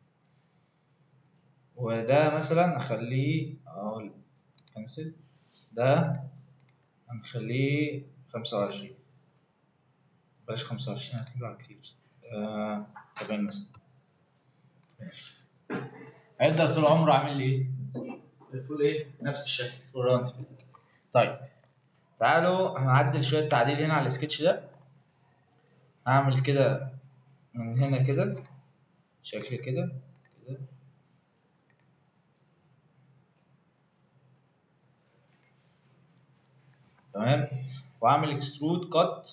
S1: وده مثلا اخليه اه كنسل ده هنخليه 25 بلاش 25 هتطلع كتير آه 70 مثلا ماشي. هيفضل طول عمره عامل لي ايه؟ الفول ايه؟ نفس الشكل فول راوند فيل. طيب تعالوا هنعدل شويه تعديل هنا على السكتش ده هعمل كده من هنا كده شكل كده كده تمام واعمل اكسترود كات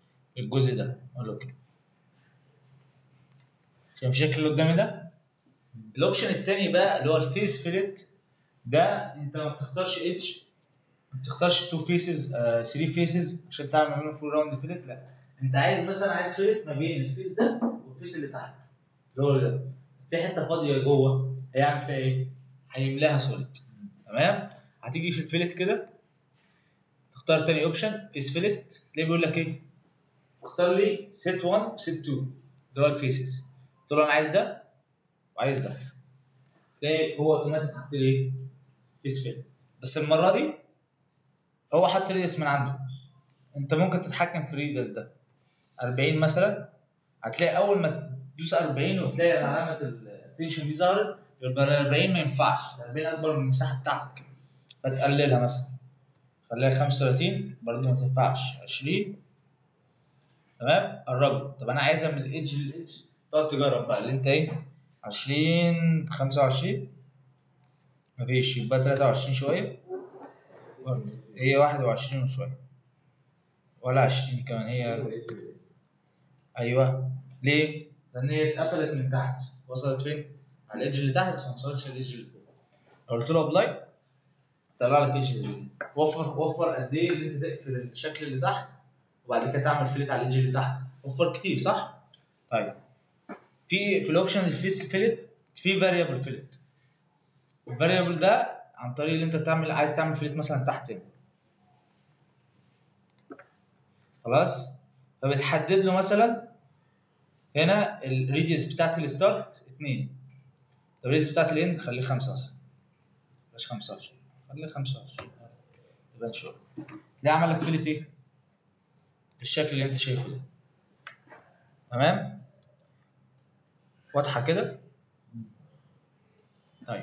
S1: الجزء ده اقول له كده شايف الشكل اللي قدامي ده الاوبشن الثاني بقى اللي هو الفيس فيلت ده انت ما بتختارش ايدج ما بتختارش تو فيسز 3 فيسز عشان تعمل ما بينهم فول راوند فيلت لا انت عايز مثلا عايز فيلت ما بين الفيس ده والفيس اللي تحت اللي هو ده في حته فاضيه جوه هيعمل فيها ايه؟ هيملاها سوليد تمام؟ هتيجي في الفيلت كده تختار تاني اوبشن فيس فيلت تلاقيه بيقول لك ايه؟ اختار لي سيت 1 وسيت 2 اللي هو الفيسز قلت له انا عايز ده وعايز ده تلاقي هو اوتوماتيك حط لي ايه؟ فيس فيلت بس المره دي هو حط ريدس من عنده انت ممكن تتحكم في الريدس ده 40 مثلا هتلاقي اول ما تدوس 40 وتلاقي علامه التنشن دي ظهرت يبقى ال 40 ما ينفعش ال 40 اكبر من المساحه بتاعتك فتقللها مثلا خليها 35 برضه ما تنفعش 20 تمام قربت طب انا عايزها من الايدج للايدج تقعد تجرب بقى اللي انت ايه 20 25 مفيش يبقى 23 شويه برضه هي 21 وشويه ولا 20 كمان هي ايوه ليه؟ لان هي اتقفلت من تحت وصلت فين؟ على الايدج اللي تحت بس ما وصلتش للايدج اللي فوق لو قلت له ابلاي طلع لك ايدج اللي وفر وفر قد ايه اللي انت تقفل الشكل اللي تحت وبعد كده تعمل فيلت على الايدج اللي تحت وفر كتير صح؟ طيب في في الاوبشن الفيس فيلت في فاريبل فيلت الفاريبل ده عن طريق اللي انت تعمل عايز تعمل فيلت مثلا تحت هنا خلاص فبتحدد له مثلا هنا الريديوس بتاعت الستارت 2 طب الريديوس بتاعت الاند خليه 5 اصلا بلاش 25 خليه 25 تبان شويه تلاقي عمل لك فيلت ايه؟ بالشكل اللي انت شايفه ده تمام؟ واضحه كده؟ طيب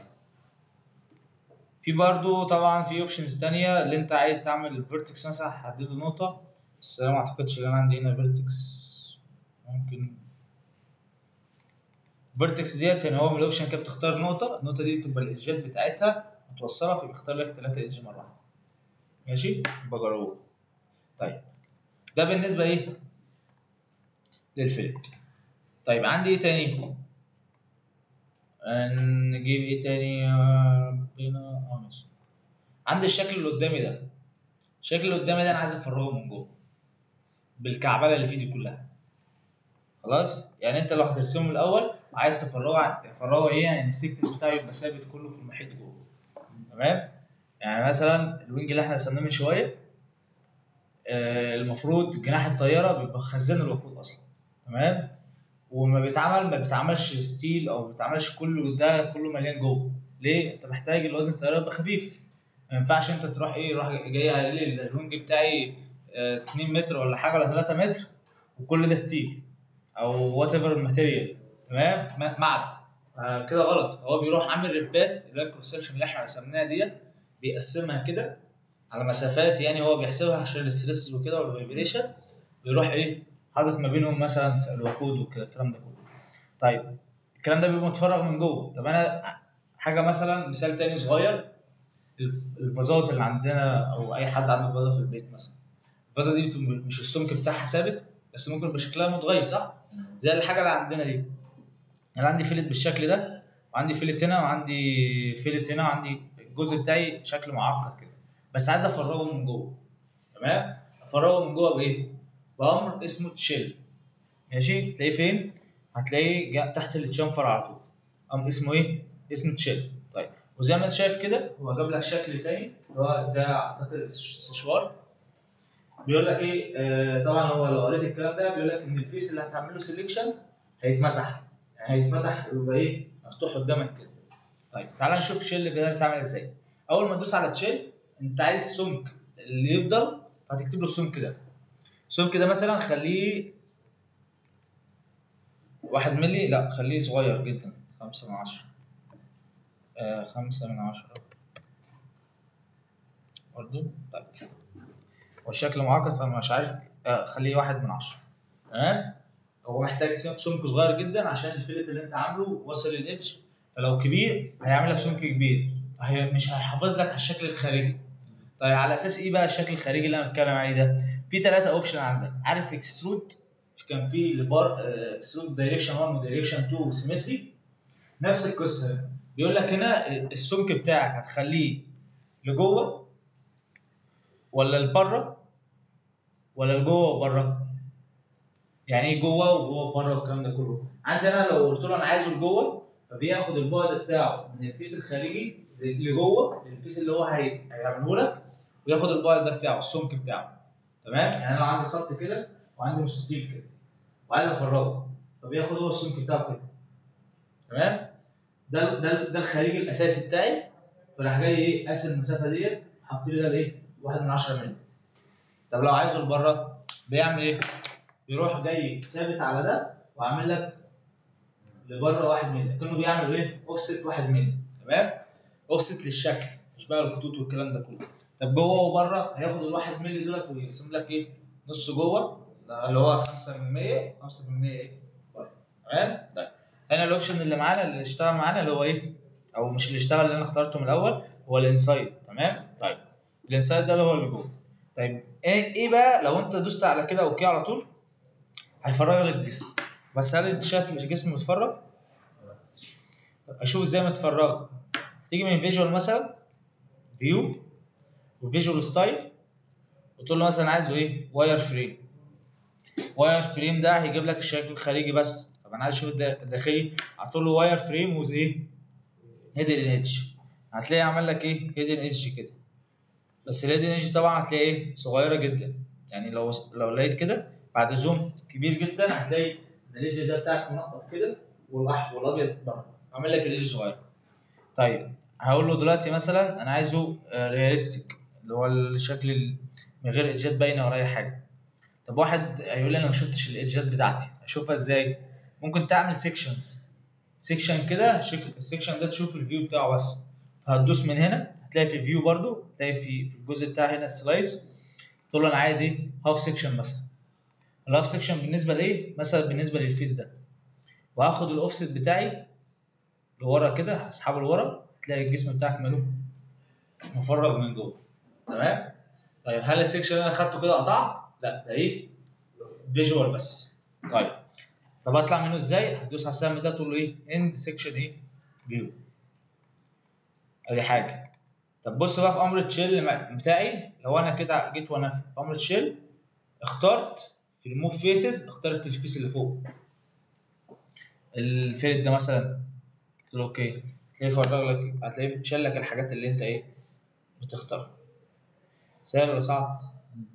S1: في برضو طبعا في اوبشنز تانية اللي انت عايز تعمل الفيرتكس مثلا هحدد له نقطة بس انا ما اعتقدش ان انا عندي هنا فيرتكس ممكن فيرتكس ديت يعني هو من الاوبشن كده بتختار نقطة النقطة دي بتبقى الايدجات بتاعتها متوصلة فبيختار لك ثلاثة ايدج مرة واحدة ماشي بجربه طيب ده بالنسبة ايه للفيلت طيب عندي ايه تاني نجيب ايه تاني يا ربنا اه ماشي عندي الشكل اللي قدامي ده الشكل اللي قدامي ده انا عايز افرغه من جوه بالكعبله اللي فيه دي كلها خلاص يعني انت لو هترسمه من الاول عايز تفرغه تفرغه ايه يعني السيكنس بتاعه يبقى ثابت كله في المحيط جوه تمام يعني مثلا الوينج اللي احنا رسمناه من شويه آه المفروض جناح الطياره بيبقى خزان الوقود اصلا تمام وما بيتعمل ما بيتعملش ستيل او ما بيتعملش كله ده كله مليان جوه ليه انت محتاج الوزن الطياره يبقى خفيف ما ينفعش انت تروح ايه روح جاي قايل لي الوينج بتاعي آه 2 متر ولا حاجه ولا 3 متر وكل ده ستيل او وات ايفر الماتيريال تمام معدن آه كده غلط هو بيروح عامل ريبات اللي هي الكروس سكشن اللي احنا رسمناها ديت بيقسمها كده على مسافات يعني هو بيحسبها عشان الاستريس وكده والفايبريشن بيروح ايه حاطط ما بينهم مثلا الوقود وكده الكلام ده كله طيب الكلام ده بيبقى متفرغ من جوه طب انا حاجه مثلا مثال تاني صغير الفازات اللي عندنا او اي حد عنده فازه في البيت مثلا الفازه دي مش السمك بتاعها ثابت بس ممكن يبقى شكلها متغير صح زي الحاجه اللي عندنا دي انا عندي فيلت بالشكل ده وعندي فيلت هنا وعندي فيلت هنا وعندي الجزء بتاعي شكل معقد كده بس عايز افرغه من جوه تمام افرغه من جوه بايه بامر اسمه تشيل ماشي تلاقيه فين هتلاقيه جاء تحت التشامفر على طول امر اسمه ايه اسمه تشيل طيب وزي ما انت شايف كده هو جاب لك شكل تاني اللي هو ده اعتقد استشوار بيقول لك ايه آه طبعا هو لو قريت الكلام ده بيقول لك ان الفيس اللي هتعمل له سيلكشن هيتمسح يعني هيتفتح ويبقى ايه مفتوح قدامك كده طيب تعالى نشوف شيل بيقدر تعمل ازاي اول ما تدوس على تشيل انت عايز سمك اللي يفضل هتكتب له السمك ده السمك ده مثلا خليه واحد ملي لا خليه صغير جدا خمسة من عشرة آه خمسة من عشرة برضو طيب والشكل معقد فمش عارف آه خليه واحد من عشرة تمام هو محتاج سمك صغير جدا عشان الفيلت اللي انت عامله وصل للإدج فلو كبير هيعمل لك سمك كبير هي مش هيحافظ لك على الشكل الخارجي طيب على اساس ايه بقى الشكل الخارجي اللي انا بتكلم عليه ده في ثلاثه اوبشن عندك عارف اكسترود كان في لبار اكسترود دايركشن 1 ودايركشن 2 سيمتري نفس القصه هنا بيقول لك هنا السمك بتاعك هتخليه لجوه ولا لبره ولا لجوه وبره يعني ايه جوه وجوه وبره والكلام ده كله عندي انا لو قلت له انا عايزه لجوه فبياخد البعد بتاعه من الفيس الخارجي لجوه للفيس اللي هو هي- هيعمله لك وياخد البعد ده بتاعه السمك بتاعه تمام يعني انا لو عندي خط كده وعندي مستطيل كده وعايز افرغه فبياخد هو السمك بتاعه كده تمام ده ده ده الخارجي الاساسي بتاعي فراح جاي ايه قاس المسافه ديت حط لي ده الايه 1 من 10 مللي طب لو عايزه لبره بيعمل ايه؟ بيروح جاي ثابت على ده وعامل لك لبره 1 مللي كانه بيعمل ايه؟ اوفست 1 مللي تمام؟ اوفست للشكل مش بقى الخطوط والكلام ده كله طب جوه وبره هياخد ال 1 مللي دولت ويقسم لك ايه؟ نص جوه اللي هو 5% و5% ايه؟ بره تمام؟ طيب هنا الاوبشن اللي معانا اللي اشتغل معانا اللي هو ايه؟ او مش اللي اشتغل اللي انا اخترته من الاول هو الانسايد تمام؟ طيب الانسايد ده اللي هو اللي جوه طيب ايه ايه بقى لو انت دوست على كده اوكي على طول هيفرغ لك الجسم بس هل انت شايف الجسم متفرغ؟ طب اشوف ازاي متفرغ تيجي من فيجوال مثلا فيو وفيجوال ستايل وتقول له مثلا عايزه ايه؟ واير فريم واير فريم ده هيجيب لك الشكل الخارجي بس طب انا عايز اشوف الدا- الداخلي هتقول له واير فريم وز ايه؟ هيدن ايدج هتلاقي عمل لك ايه؟ هيدن ايدج كده بس الهيدن ايدج طبعا هتلاقي ايه؟ صغيره جدا يعني لو لو لقيت كده بعد زوم كبير جدا هتلاقي ان الايدج ده بتاعك منقط كده والاحمر والابيض بره عامل لك الايدج صغير طيب هقول له دلوقتي مثلا انا عايزه رياليستيك اللي هو الشكل ال- من غير ايدجات باينه ولا اي حاجه طب واحد هيقول لي انا ما شفتش الايدجات بتاعتي اشوفها ازاي ممكن تعمل سيكشنز سيكشن كده شكل السيكشن ده تشوف الفيو بتاعه بس هتدوس من هنا هتلاقي في الفيو برضو هتلاقي في في الجزء بتاع هنا السلايس تقول له انا عايز ايه هاف سيكشن مثلا الهاف سيكشن بالنسبه لايه مثلا بالنسبه للفيس ده وهاخد الاوفست بتاعي لورا كده هسحبه لورا تلاقي الجسم بتاعك ماله مفرغ من جوه تمام طيب هل السيكشن اللي انا خدته كده قطعت لا ده ايه فيجوال بس طيب طب اطلع منه ازاي هتدوس على السهم ده تقول له ايه اند سيكشن ايه فيو ادي حاجه طب بص بقى في امر تشيل بتاعي لو انا كده جيت وانا في امر تشيل اخترت في الموف فيسز اخترت الفيس اللي فوق الفيلت ده مثلا قلت له اوكي هتلاقيه فرغ لك هتلاقيه شال لك الحاجات اللي انت ايه بتختارها سهل ولا صعب؟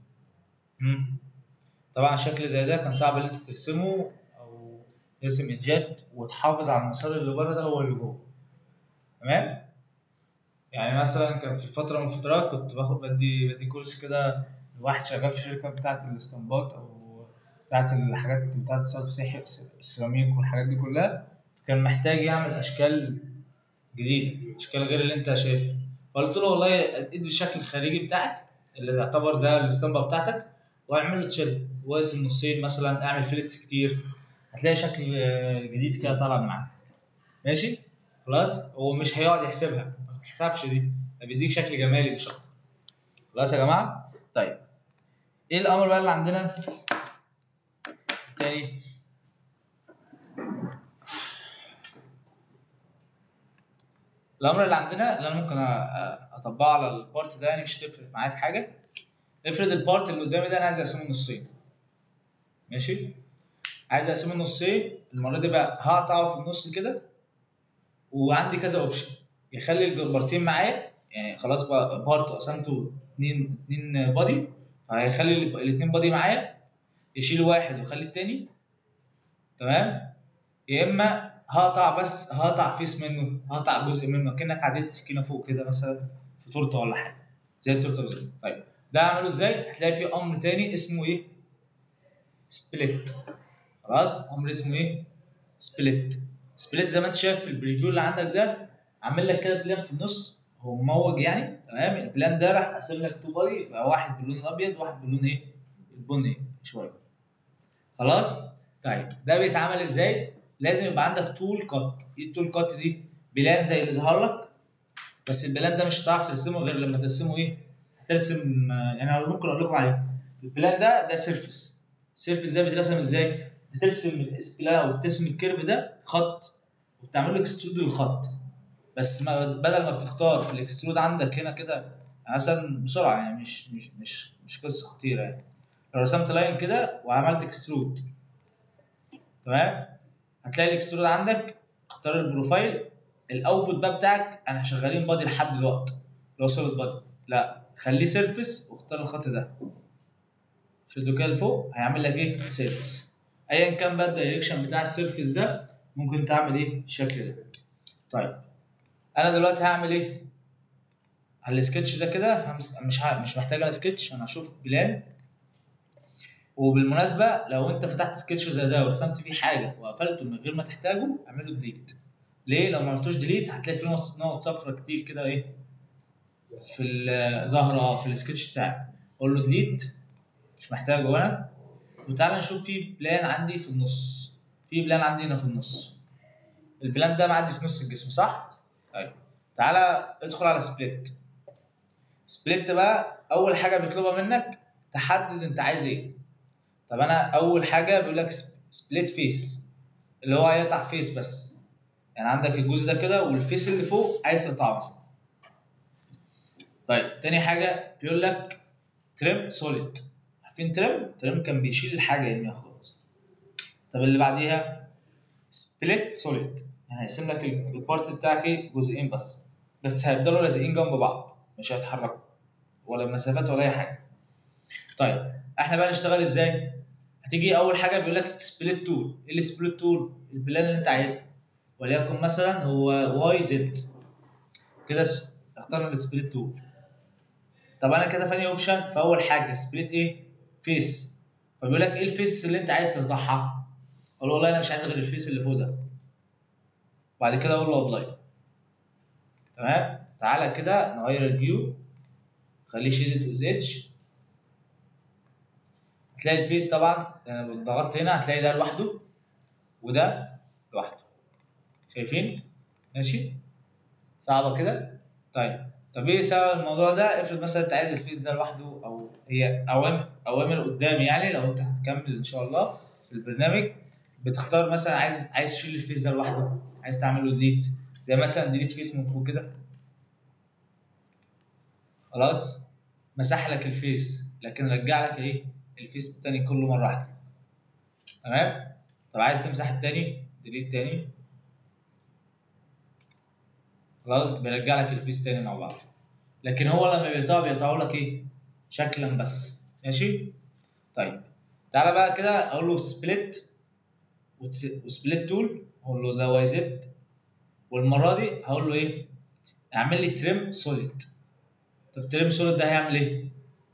S1: مم. طبعا شكل زي ده كان صعب ان انت ترسمه او ترسم ايدجات وتحافظ على المسار اللي بره ده هو اللي جوه تمام يعني مثلا كان في فتره من الفترات كنت باخد بدي بدي كورس كده لواحد شغال في شركه بتاعه الاستنباط او بتاعه الحاجات بتاعه صرف صحي السيراميك والحاجات دي كلها كان محتاج يعمل اشكال جديده اشكال غير اللي انت شايفها فقلت له والله ادي الشكل الخارجي بتاعك اللي تعتبر ده الاسطمبه بتاعتك واعمل له تشيل واقسم نصين مثلا اعمل فيلتس كتير هتلاقي شكل آه، جديد كده طالع معاك ماشي خلاص هو مش هيقعد يحسبها ما تحسبش دي ده بيديك شكل جمالي مش اكتر خلاص يا جماعه طيب ايه الامر بقى اللي عندنا تاني الامر اللي عندنا اللي انا ممكن أ- أ- اطبقه على البارت ده يعني مش هتفرق معايا في حاجه افرض البارت اللي قدامي ده انا عايز اقسمه نصين ماشي عايز اقسمه نصين المره دي بقى هقطعه في النص كده وعندي كذا اوبشن يخلي البارتين معايا يعني خلاص بقى بارت قسمته اتنين اتنين بادي فهيخلي ال- الاتنين بادي معايا يشيل واحد ويخلي التاني تمام يا اما هقطع بس هقطع فيس منه هقطع جزء منه كانك عديت سكينه فوق كده مثلا في تورته ولا حاجه زي التورته بالظبط طيب ده اعمله ازاي هتلاقي في امر تاني اسمه ايه سبليت خلاص امر اسمه ايه سبليت سبليت زي ما انت شايف في البريفيو اللي عندك ده عامل لك كده بلان في النص هو مموج يعني تمام البلان ده راح قاسم لك تو بادي يبقى واحد باللون الابيض وواحد باللون ايه البني شويه خلاص طيب ده بيتعمل ازاي لازم يبقى عندك تول كات ايه التول كات دي بلان زي اللي ظهر لك بس البلان ده مش هتعرف ترسمه غير لما ترسمه ايه هترسم آه، يعني انا ممكن اقول لكم عليه البلان ده ده سيرفيس السيرفيس ده بيترسم ازاي بترسم الاسبلان او بترسم الكيرف ده خط وبتعمل له اكسترود للخط بس ما بدل ما بتختار في الاكسترود عندك هنا كده يعني مثلا بسرعه يعني مش مش مش مش قصه خطيره يعني لو رسمت لاين كده وعملت اكسترود تمام هتلاقي الاكسترود عندك اختار البروفايل الاوتبوت بقى بتاعك انا شغالين بادي لحد دلوقتي اللي هو سوليد بادي لا خليه سيرفيس واختار الخط ده شده كده لفوق هيعمل لك ايه سيرفيس ايا كان بقى الدايركشن بتاع السيرفيس ده ممكن تعمل ايه الشكل ده طيب انا دلوقتي هعمل ايه على السكتش ده كده همس- مش ه... مش محتاج على سكتش انا هشوف بلان وبالمناسبه لو انت فتحت سكتش زي ده ورسمت فيه حاجه وقفلته من غير ما تحتاجه اعمل له ديليت ليه لو ما عملتوش ديليت هتلاقي فيه نقط نقط صفرا كتير كده ايه في ال- ظاهره في السكتش بتاعك قول له ديليت مش محتاجه انا وتعالى نشوف في بلان عندي في النص في بلان عندي هنا في النص البلان ده معدي في نص الجسم صح؟ طيب تعالى ادخل على سبليت سبليت بقى اول حاجه بيطلبها منك تحدد انت عايز ايه طب انا اول حاجه بيقول لك سبليت فيس اللي هو هيقطع فيس بس يعني عندك الجزء ده كده والفيس اللي فوق عايز تقطعه مثلا طيب تاني حاجه بيقول لك تريم سوليد عارفين تريم تريم كان بيشيل الحاجه يرميها خالص طب اللي بعديها سبليت سوليد يعني هيقسم لك ال- البارت بتاعك ايه جزئين بس بس هيفضلوا لازقين جنب بعض مش هيتحركوا ولا مسافات ولا اي حاجه طيب احنا بقى نشتغل ازاي هتيجي اول حاجه بيقول لك سبليت تول ايه السبليت تول البلان اللي انت عايزها وليكن مثلا هو واي زد كده س- اخترنا السبليت تول طب انا كده فاني اوبشن فاول حاجه سبليت ايه فيس فبيقول لك ايه الفيس اللي انت عايز تقطعها اقول له والله انا مش عايز غير الفيس اللي فوق ده بعد كده اقول له ابلاي تمام تعالى كده نغير الفيو خليه شيدد اوز ايدج هتلاقي الفيس طبعا يعني لو ضغطت هنا هتلاقي ده لوحده وده لوحده شايفين ماشي صعبه كده طيب طب ايه سبب الموضوع ده افرض مثلا انت عايز الفيس ده لوحده او هي اوامر اوامر قدام يعني لو انت هتكمل ان شاء الله في البرنامج بتختار مثلا عايز عايز تشيل الفيس ده لوحده عايز تعمل له ديليت زي مثلا ديليت فيس من فوق كده خلاص مسح لك الفيس لكن رجع لك ايه الفيس التاني كله مره واحده تمام طب عايز تمسح التاني ديليت تاني خلاص بيرجع لك الفيس تاني مع بعض لكن هو لما بيقطعه بيقطعه لك ايه شكلا بس ماشي طيب تعالى بقى كده اقول له سبليت وسبليت تول اقول له ده واي زد والمره دي هقول له ايه اعمل لي تريم سوليد طب تريم سوليد ده هيعمل ايه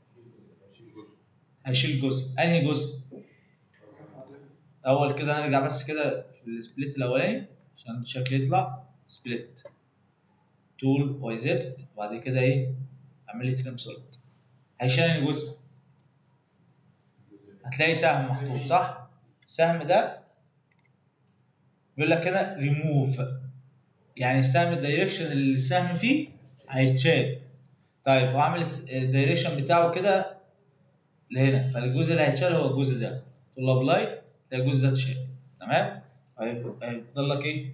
S1: هيشيل جزء انهي جزء اول كده نرجع بس كده في السبليت الاولاني عشان الشكل يطلع سبليت تول واي زد وبعد كده ايه اعمل لي تريم سوليد هيشيل انهي جزء هتلاقي سهم محطوط صح السهم ده بيقول لك كده ريموف يعني السهم الدايركشن اللي السهم فيه هيتشال طيب هو عامل الدايركشن بتاعه كده لهنا فالجزء اللي هيتشال هو الجزء ده تقول له ابلاي تلاقي الجزء ده اتشال تمام هيب- هيفضل لك ايه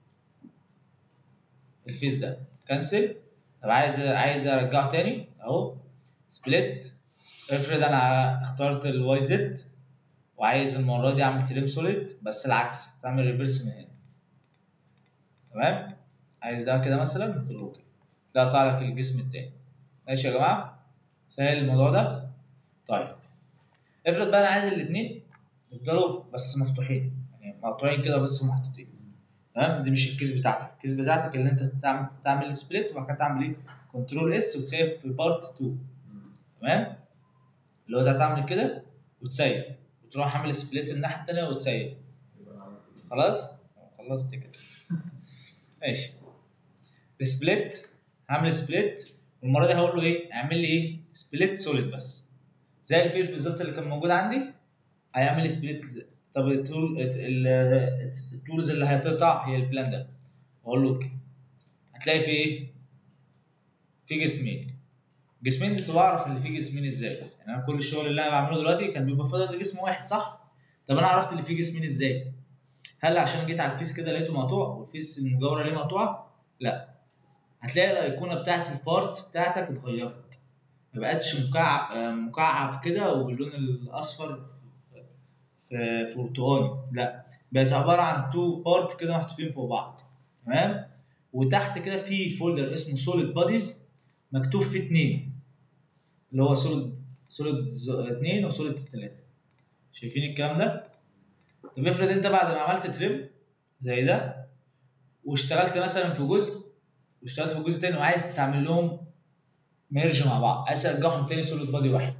S1: الفيس ده كنسل طب عايز عايز ارجعه تاني اهو سبليت افرض انا اخترت الواي زد وعايز المره دي اعمل تريم سوليد بس العكس تعمل ريفرس من هنا تمام عايز ده كده مثلا تقول له اوكي ده قطع لك الجسم التاني ماشي يا جماعه سهل الموضوع ده طيب افرض بقى انا عايز الاثنين يفضلوا بس مفتوحين يعني مقطوعين كده بس ومحطوطين تمام دي مش الكيس بتاعتك الكيس بتاعتك اللي انت تعمل تعمل سبليت وبعد كده تعمل ايه كنترول اس وتسيف في بارت 2 تمام اللي هو ده تعمل كده وتسيف وتروح عامل سبليت الناحيه الثانيه وتسيف خلاص خلصت كده ماشي السبليت هعمل سبليت والمره دي هقول له ايه اعمل لي ايه سبليت سوليد بس زي الفيس بالظبط اللي كان موجود عندي هيعمل لي سبليت طب التول ال- التولز اللي هتقطع هي البلان ده اقول له اوكي هتلاقي في ايه في جسمين جسمين دي بعرف ان في جسمين ازاي يعني انا كل الشغل اللي انا بعمله دلوقتي كان بيبقى فاضل جسم واحد صح طب انا عرفت اللي فيه جسمين ازاي هل عشان جيت على الفيس كده لقيته مقطوع والفيس المجاوره ليه مقطوعه لا هتلاقي الايقونه بتاعت البارت بتاعتك اتغيرت ما بقتش مكعب مكعب كده وباللون الاصفر في في في برتقاني لا بقت عباره عن تو بارت كده محطوطين فوق بعض تمام وتحت كده في فولدر اسمه سوليد باديز مكتوب فيه اتنين اللي هو سوليد سوليد 2 وسوليد 3 شايفين الكلام ده طب افرض انت بعد ما عملت تريم زي ده واشتغلت مثلا في جزء واشتغلت في جزء تاني وعايز تعمل لهم ميرج مع بعض عايز ترجعهم تاني سوليد بادي واحد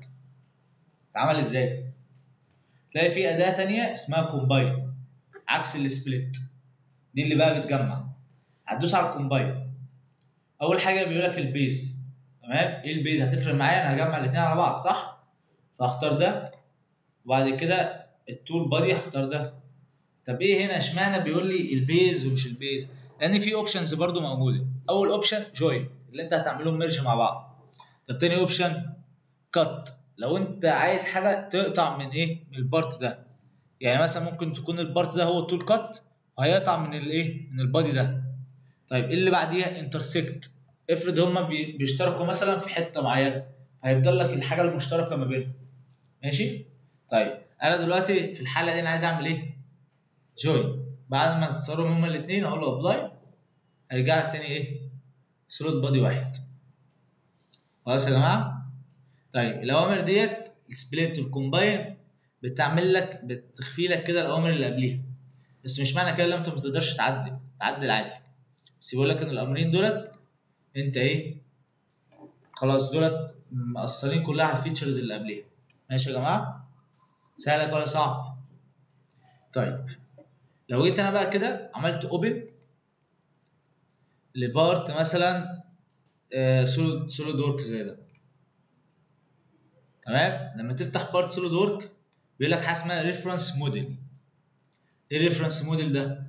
S1: اتعمل ازاي تلاقي في اداه تانية اسمها كومباين عكس السبليت دي اللي بقى بتجمع هتدوس على الكومباين اول حاجه بيقول لك البيز تمام ايه البيز هتفرق معايا انا هجمع الاثنين على بعض صح فاختار ده وبعد كده التول بادي هختار ده طب ايه هنا اشمعنى بيقول لي البيز ومش البيز لان في اوبشنز برضو موجوده اول اوبشن جوين اللي انت هتعملهم ميرج مع بعض طب تاني اوبشن كات لو انت عايز حاجه تقطع من ايه من البارت ده يعني مثلا ممكن تكون البارت ده هو التول كات وهيقطع من الايه من البادي ده طيب ايه اللي بعديها انترسكت افرض هما بيشتركوا مثلا في حته معينه هيفضل لك الحاجه المشتركه ما بينهم ماشي طيب انا دلوقتي في الحاله دي انا عايز اعمل ايه جوين بعد ما تختاروا هما الاثنين اقول له ابلاي هيرجع لك تاني ايه سلوت بادي واحد خلاص يا جماعه طيب الاوامر ديت السبليت والكومباين بتعمل لك بتخفي لك كده الاوامر اللي قبليها بس مش معنى كده ان انت ما تقدرش تعدل تعدل عادي بس بيقول لك ان الامرين دولت انت ايه خلاص دولت مقصرين كلها على الفيتشرز اللي قبليها ماشي يا جماعه سهله ولا صعب طيب لو جيت انا بقى كده عملت اوبن لبارت مثلا سوليد سوليد ورك زي ده تمام لما تفتح بارت سوليد ورك بيقول لك حاجه اسمها ريفرنس موديل ايه الريفرنس موديل ده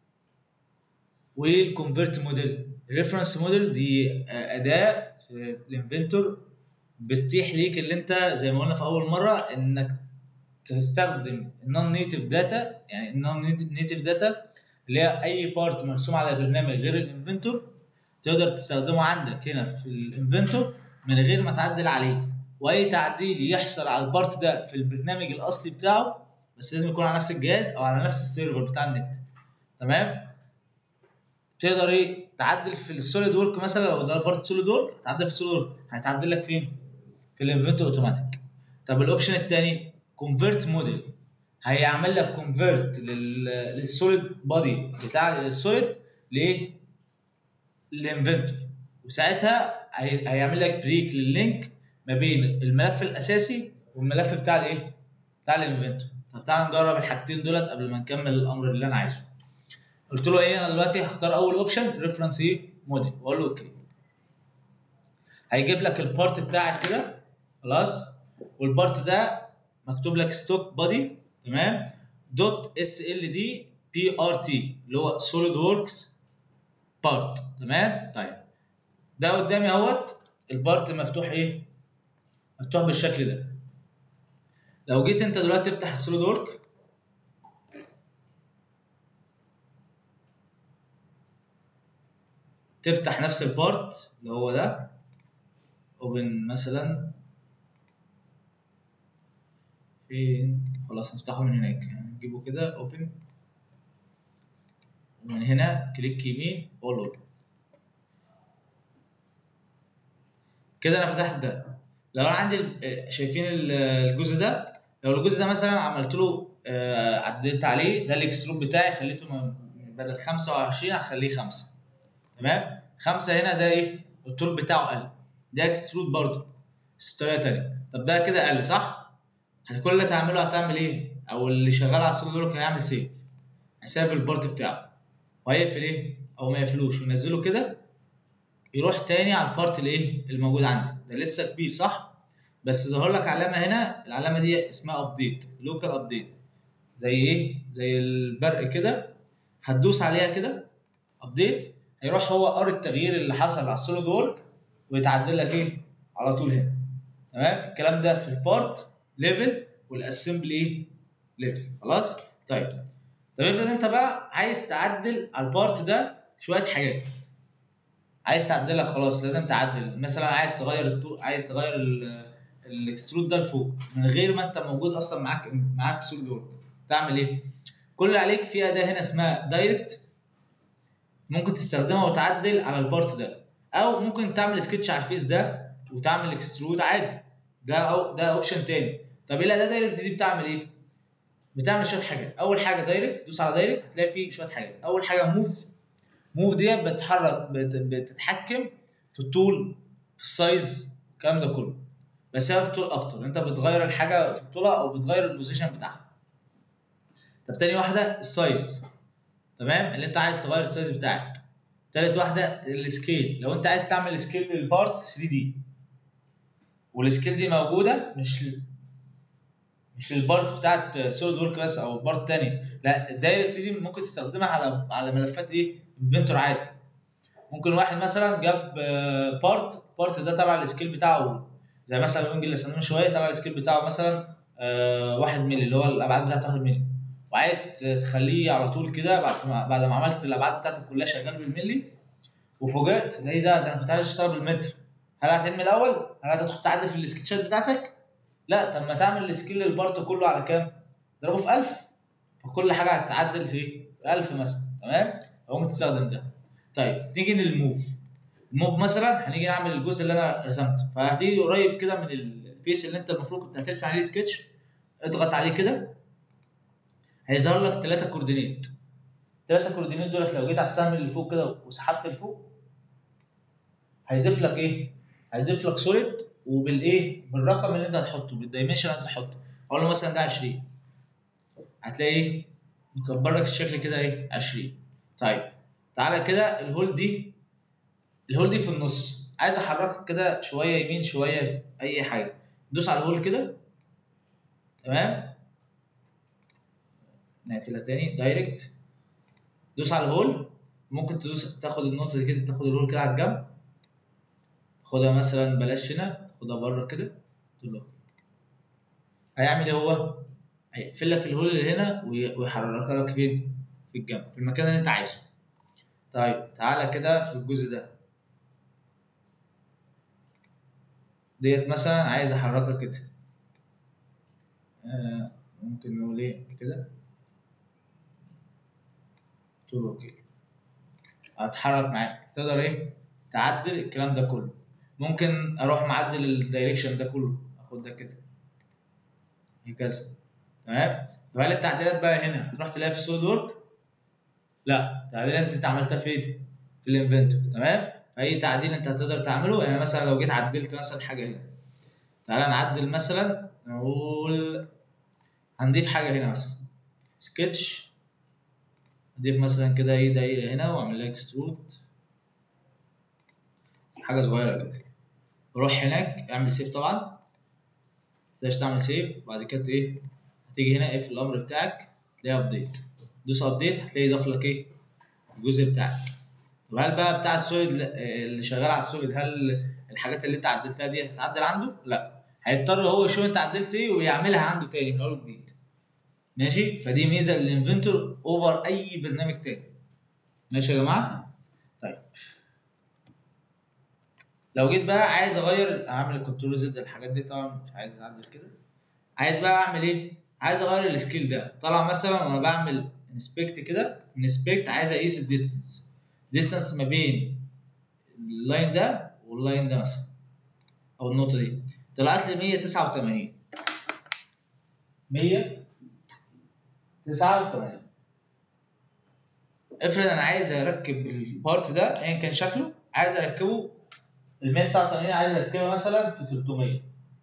S1: وايه الكونفرت موديل الريفرنس موديل دي اداه في الانفنتور بتتيح ليك اللي انت زي ما قلنا في اول مره انك تستخدم النون نيتف داتا يعني النون نيتف داتا اللي هي اي بارت مرسوم على برنامج غير الانفنتور تقدر تستخدمه عندك هنا في الانفنتور من غير ما تعدل عليه واي تعديل يحصل على البارت ده في البرنامج الاصلي بتاعه بس لازم يكون على نفس الجهاز او على نفس السيرفر بتاع النت تمام تقدر ايه تعدل في السوليد ورك مثلا لو ده بارت سوليد ورك تعدل في السوليد ورك هيتعدل لك فين في الانفنتور اوتوماتيك طب الاوبشن الثاني كونفرت موديل هيعمل لك كونفرت للسوليد بادي بتاع السوليد لايه للانفنتور وساعتها هيعمل لك بريك لللينك ما بين الملف الاساسي والملف بتاع الايه بتاع الانفنتور طب تعالى نجرب الحاجتين دولت قبل ما نكمل الامر اللي انا عايزه قلت له ايه انا دلوقتي هختار اول اوبشن ريفرنس ايه موديل واقول له اوكي هيجيب لك البارت بتاعك كده خلاص والبارت ده مكتوب لك ستوك بادي تمام دوت اس ال دي بي ار تي اللي هو سوليد وركس بارت تمام طيب ده قدامي اهوت البارت مفتوح ايه مفتوح بالشكل ده لو جيت انت دلوقتي تفتح السوليد ورك تفتح نفس البارت اللي هو ده اوبن مثلا فين خلاص نفتحه من هناك نجيبه كده اوبن ومن هنا كليك يمين اول اوبن كده انا فتحت ده لو انا عندي شايفين الجزء ده لو الجزء ده مثلا عملت له عدلت عليه ده الاكستروب بتاعي خليته بدل 25 هخليه 5 تمام 5 هنا ده ايه الطول بتاعه قل ده اكسترود برضه بس بطريقه ثانيه طب ده كده قل صح كل اللي هتعمله هتعمل ايه او اللي شغال على السوليد ورك هيعمل سيف هيسيف البارت بتاعه وهيقفل ايه او ما يقفلوش وينزله كده يروح تاني على البارت الايه الموجود عندك ده لسه كبير صح بس ظهر لك علامه هنا العلامه دي اسمها ابديت لوكال ابديت زي ايه زي البرق كده هتدوس عليها كده ابديت هيروح هو قاري التغيير اللي حصل على السوليد وورك ويتعدل لك ايه على طول هنا تمام الكلام ده في البارت ليفل والاسمبلي ليفل خلاص طيب طب افرض انت بقى عايز تعدل على البارت ده شويه حاجات عايز تعدلها خلاص لازم تعدل مثلا عايز تغير الطو... عايز تغير ال- الاكسترود ده لفوق من غير ما انت موجود اصلا معاك معاك سوليد ورك تعمل ايه؟ كل اللي عليك في اداه هنا اسمها دايركت ممكن تستخدمها وتعدل على البارت ده او ممكن تعمل سكتش على الفيس ده وتعمل اكسترود عادي ده أو ده اوبشن تاني طب ايه الاداه دايركت دي بتعمل ايه؟ بتعمل شويه حاجات اول حاجه دايركت دوس على دايركت هتلاقي فيه شويه حاجات اول حاجه موف موف ديت بتتحرك بت- بتتحكم في الطول في السايز الكلام ده كله بس هي في الطول اكتر انت بتغير الحاجه في الطول او بتغير البوزيشن بتاعها طب تاني واحده السايز تمام اللي انت عايز تغير السايز بتاعك تالت واحده السكيل لو انت عايز تعمل سكيل للبارت 3 دي والسكيل دي موجوده مش ل... مش للبارتس بتاعت سوليد ورك بس او بارت تاني لا الدايركت دي ممكن تستخدمها على على ملفات ايه انفنتور عادي ممكن واحد مثلا جاب بارت بارت ده طلع السكيل بتاعه زي مثلا الوينج اللي استخدمه شويه طلع السكيل بتاعه مثلا آه، واحد مللي اللي هو الابعاد بتاعته 1 مللي وعايز تخليه على طول كده بعد ما بعد ما عملت الابعاد بتاعتك كلها شغال بالملي وفوجئت ايه ده ده انا كنت عايز اشتغل بالمتر هل هتعمل الاول؟ هل هتدخل تعدل في السكتشات بتاعتك؟ لا طب ما تعمل السكيل للبارت كله على كام؟ ضربه في 1000 فكل حاجه هتتعدل في 1000 مثلا تمام؟ ممكن تستخدم ده طيب تيجي للموف الموف مثلا هنيجي نعمل الجزء اللي انا رسمته فهتيجي قريب كده من الفيس اللي انت المفروض كنت هترسم عليه سكتش اضغط عليه كده هيظهر لك ثلاثة كوردينيت ثلاثة كوردينيت دولت لو جيت على السهم اللي فوق كده وسحبت لفوق هيضيف لك ايه؟ هيضيف لك سوليد وبالايه؟ بالرقم اللي انت هتحطه بالدايمنشن اللي انت هتحطه اقول له مثلا ده 20 هتلاقي ايه؟ مكبر لك الشكل كده ايه؟ 20 طيب تعالى كده الهول دي الهول دي في النص عايز احركها كده شويه يمين شويه اي حاجه دوس على الهول كده تمام نقفلها تاني دايركت دوس على الهول ممكن تدوس تاخد النقطه دي كده تاخد الهول كده على الجنب تاخدها مثلا بلاش هنا تاخدها بره كده تقول له هيعمل ايه هو هيقفل لك الهول اللي هنا وي- ويحركها لك فين في الجنب في المكان اللي انت عايزه طيب تعالى كده في الجزء ده ديت مثلا عايز احركها كده آه ممكن نقول ايه كده قلت له اوكي هتحرك معاك تقدر ايه تعدل الكلام ده كله ممكن اروح معدل الدايركشن ده كله اخد ده كده هكذا تمام طب هل التعديلات بقى هنا هتروح تلاقيها في السوليد ورك لا التعديلات انت عملتها فين في الانفنتور تمام فاي تعديل انت هتقدر تعمله يعني مثلا لو جيت عدلت مثلا حاجه هنا تعالى نعدل مثلا نقول هنضيف حاجه هنا مثلا سكتش اضيف مثلا كده ايه دايره هنا واعمل لها اكسترود حاجه صغيره كده روح هناك اعمل سيف طبعا متنساش تعمل سيف بعد كده ايه هتيجي هنا اقفل الامر بتاعك تلاقي ابديت دوس ابديت هتلاقي ضاف لك ايه الجزء بتاعك طب هل بقى بتاع السوليد اللي شغال على السوليد هل الحاجات اللي انت عدلتها دي هتتعدل عنده؟ لا هيضطر هو يشوف انت عدلت ايه ويعملها عنده تاني من اول وجديد ماشي فدي ميزه للانفنتور اوفر اي برنامج تاني ماشي يا جماعه طيب لو جيت بقى عايز اغير اعمل الكنترول زد الحاجات دي طبعا مش عايز اعدل كده عايز بقى اعمل ايه عايز اغير السكيل ده طالع مثلا وانا بعمل انسبكت كده انسبكت عايز اقيس الديستنس ديستنس ما بين اللاين ده واللاين ده مثلا او النقطه دي طلعت لي 189 189 افرض انا عايز اركب البارت ده ايا كان شكله عايز اركبه ال 189 عايز اركبه مثلا في 300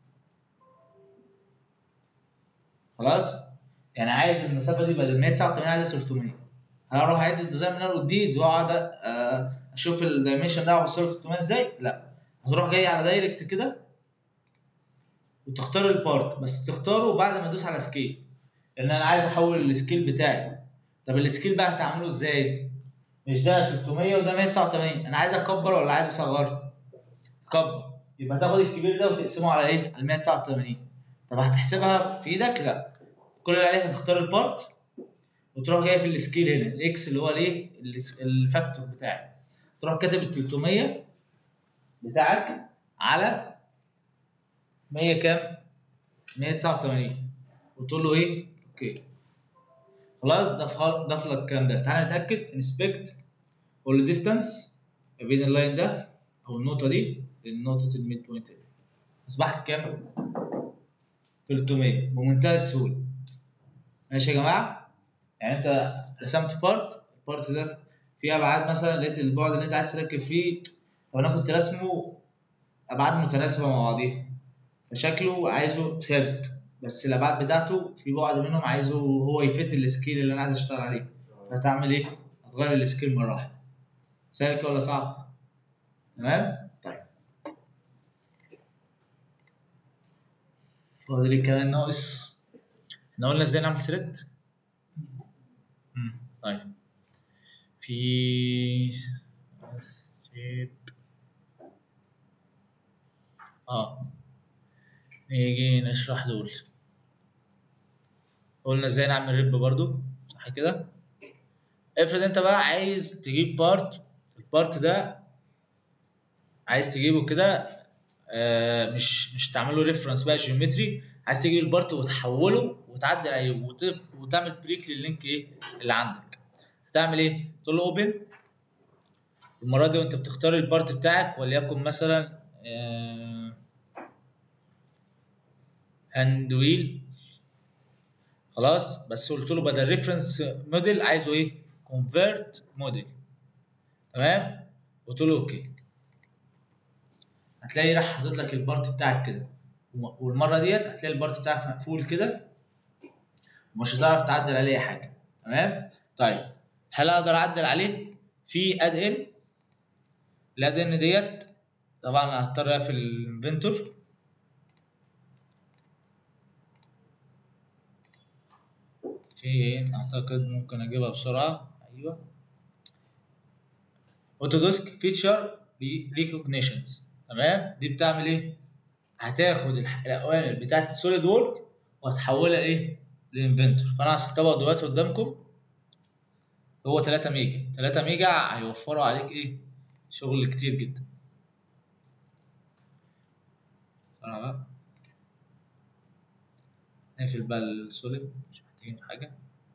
S1: خلاص يعني عايز المسافه دي بدل 189 عايزها 300 انا اروح اعد الديزاين من اول وجديد واقعد آه، اشوف الدايمنشن ده اوصله 300 ازاي لا هتروح جاي على دايركت كده وتختار البارت بس تختاره بعد ما تدوس على سكيل لان انا عايز احول السكيل بتاعي طب السكيل بقى هتعمله ازاي مش ده 300 وده 189 انا عايز اكبر ولا عايز اصغر كبر يبقى تاخد الكبير ده وتقسمه على ايه على 189 طب هتحسبها في ايدك لا كل اللي عليك هتختار البارت وتروح جاي في السكيل هنا الاكس اللي هو الايه الس- الفاكتور بتاعك تروح كاتب ال 300 بتاعك على 100 كام 189 وتقول له ايه اوكي خلاص ضاف ضاف لك الكلام ده تعالى نتاكد انسبكت قول له ديستانس ما بين اللاين ده او النقطه دي لنقطه الميد بوينت دي اصبحت كام 300 بمنتهى السهوله ماشي يا جماعه يعني انت رسمت بارت البارت ده فيه ابعاد مثلا لقيت البعد اللي انت عايز تركب فيه طب انا كنت راسمه ابعاد متناسبه مع بعضيها فشكله عايزه ثابت بس الابعاد بتاعته في بعد منهم عايزه هو يفت السكيل اللي انا عايز اشتغل عليه فهتعمل ايه؟ هتغير السكيل مره واحده سهل كده ولا صعب؟ تمام؟ طيب فاضل ايه كمان ناقص احنا قلنا ازاي نعمل ثريد طيب في شيب اه نيجي نشرح دول قلنا ازاي نعمل ريب برضو صح كده افرض انت بقى عايز تجيب بارت البارت ده عايز تجيبه كده آه مش مش تعمل له ريفرنس بقى جيومتري عايز تجيب البارت وتحوله وتعدل عليه وت- وتعمل بريك لللينك ايه اللي عندك هتعمل ايه تقول له اوبن المره دي وانت بتختار البارت بتاعك وليكن مثلا آه هاند ويل خلاص بس قلت له بدل ريفرنس موديل عايزه ايه كونفرت موديل تمام قلت له اوكي هتلاقي راح حاطط لك البارت بتاعك كده و- والمره ديت هتلاقي البارت بتاعك مقفول كده ومش هتعرف تعدل عليه أي حاجه تمام طيب هل اقدر اعدل عليه في اد ان الاد ان ديت طبعا هضطر اقفل الانفنتور فين اعتقد ممكن اجيبها بسرعه ايوه اوتوديسك فيتشر ريكوجنيشنز تمام دي بتعمل ايه هتاخد الح- الاوامر بتاعت السوليد وورك وهتحولها ايه لانفنتور فانا هسطبها دلوقتي قدامكم هو 3 ميجا 3 ميجا هيوفروا عليك ايه شغل كتير جدا بسرعة بقى نقفل بقى السوليد مش محتاجين حاجة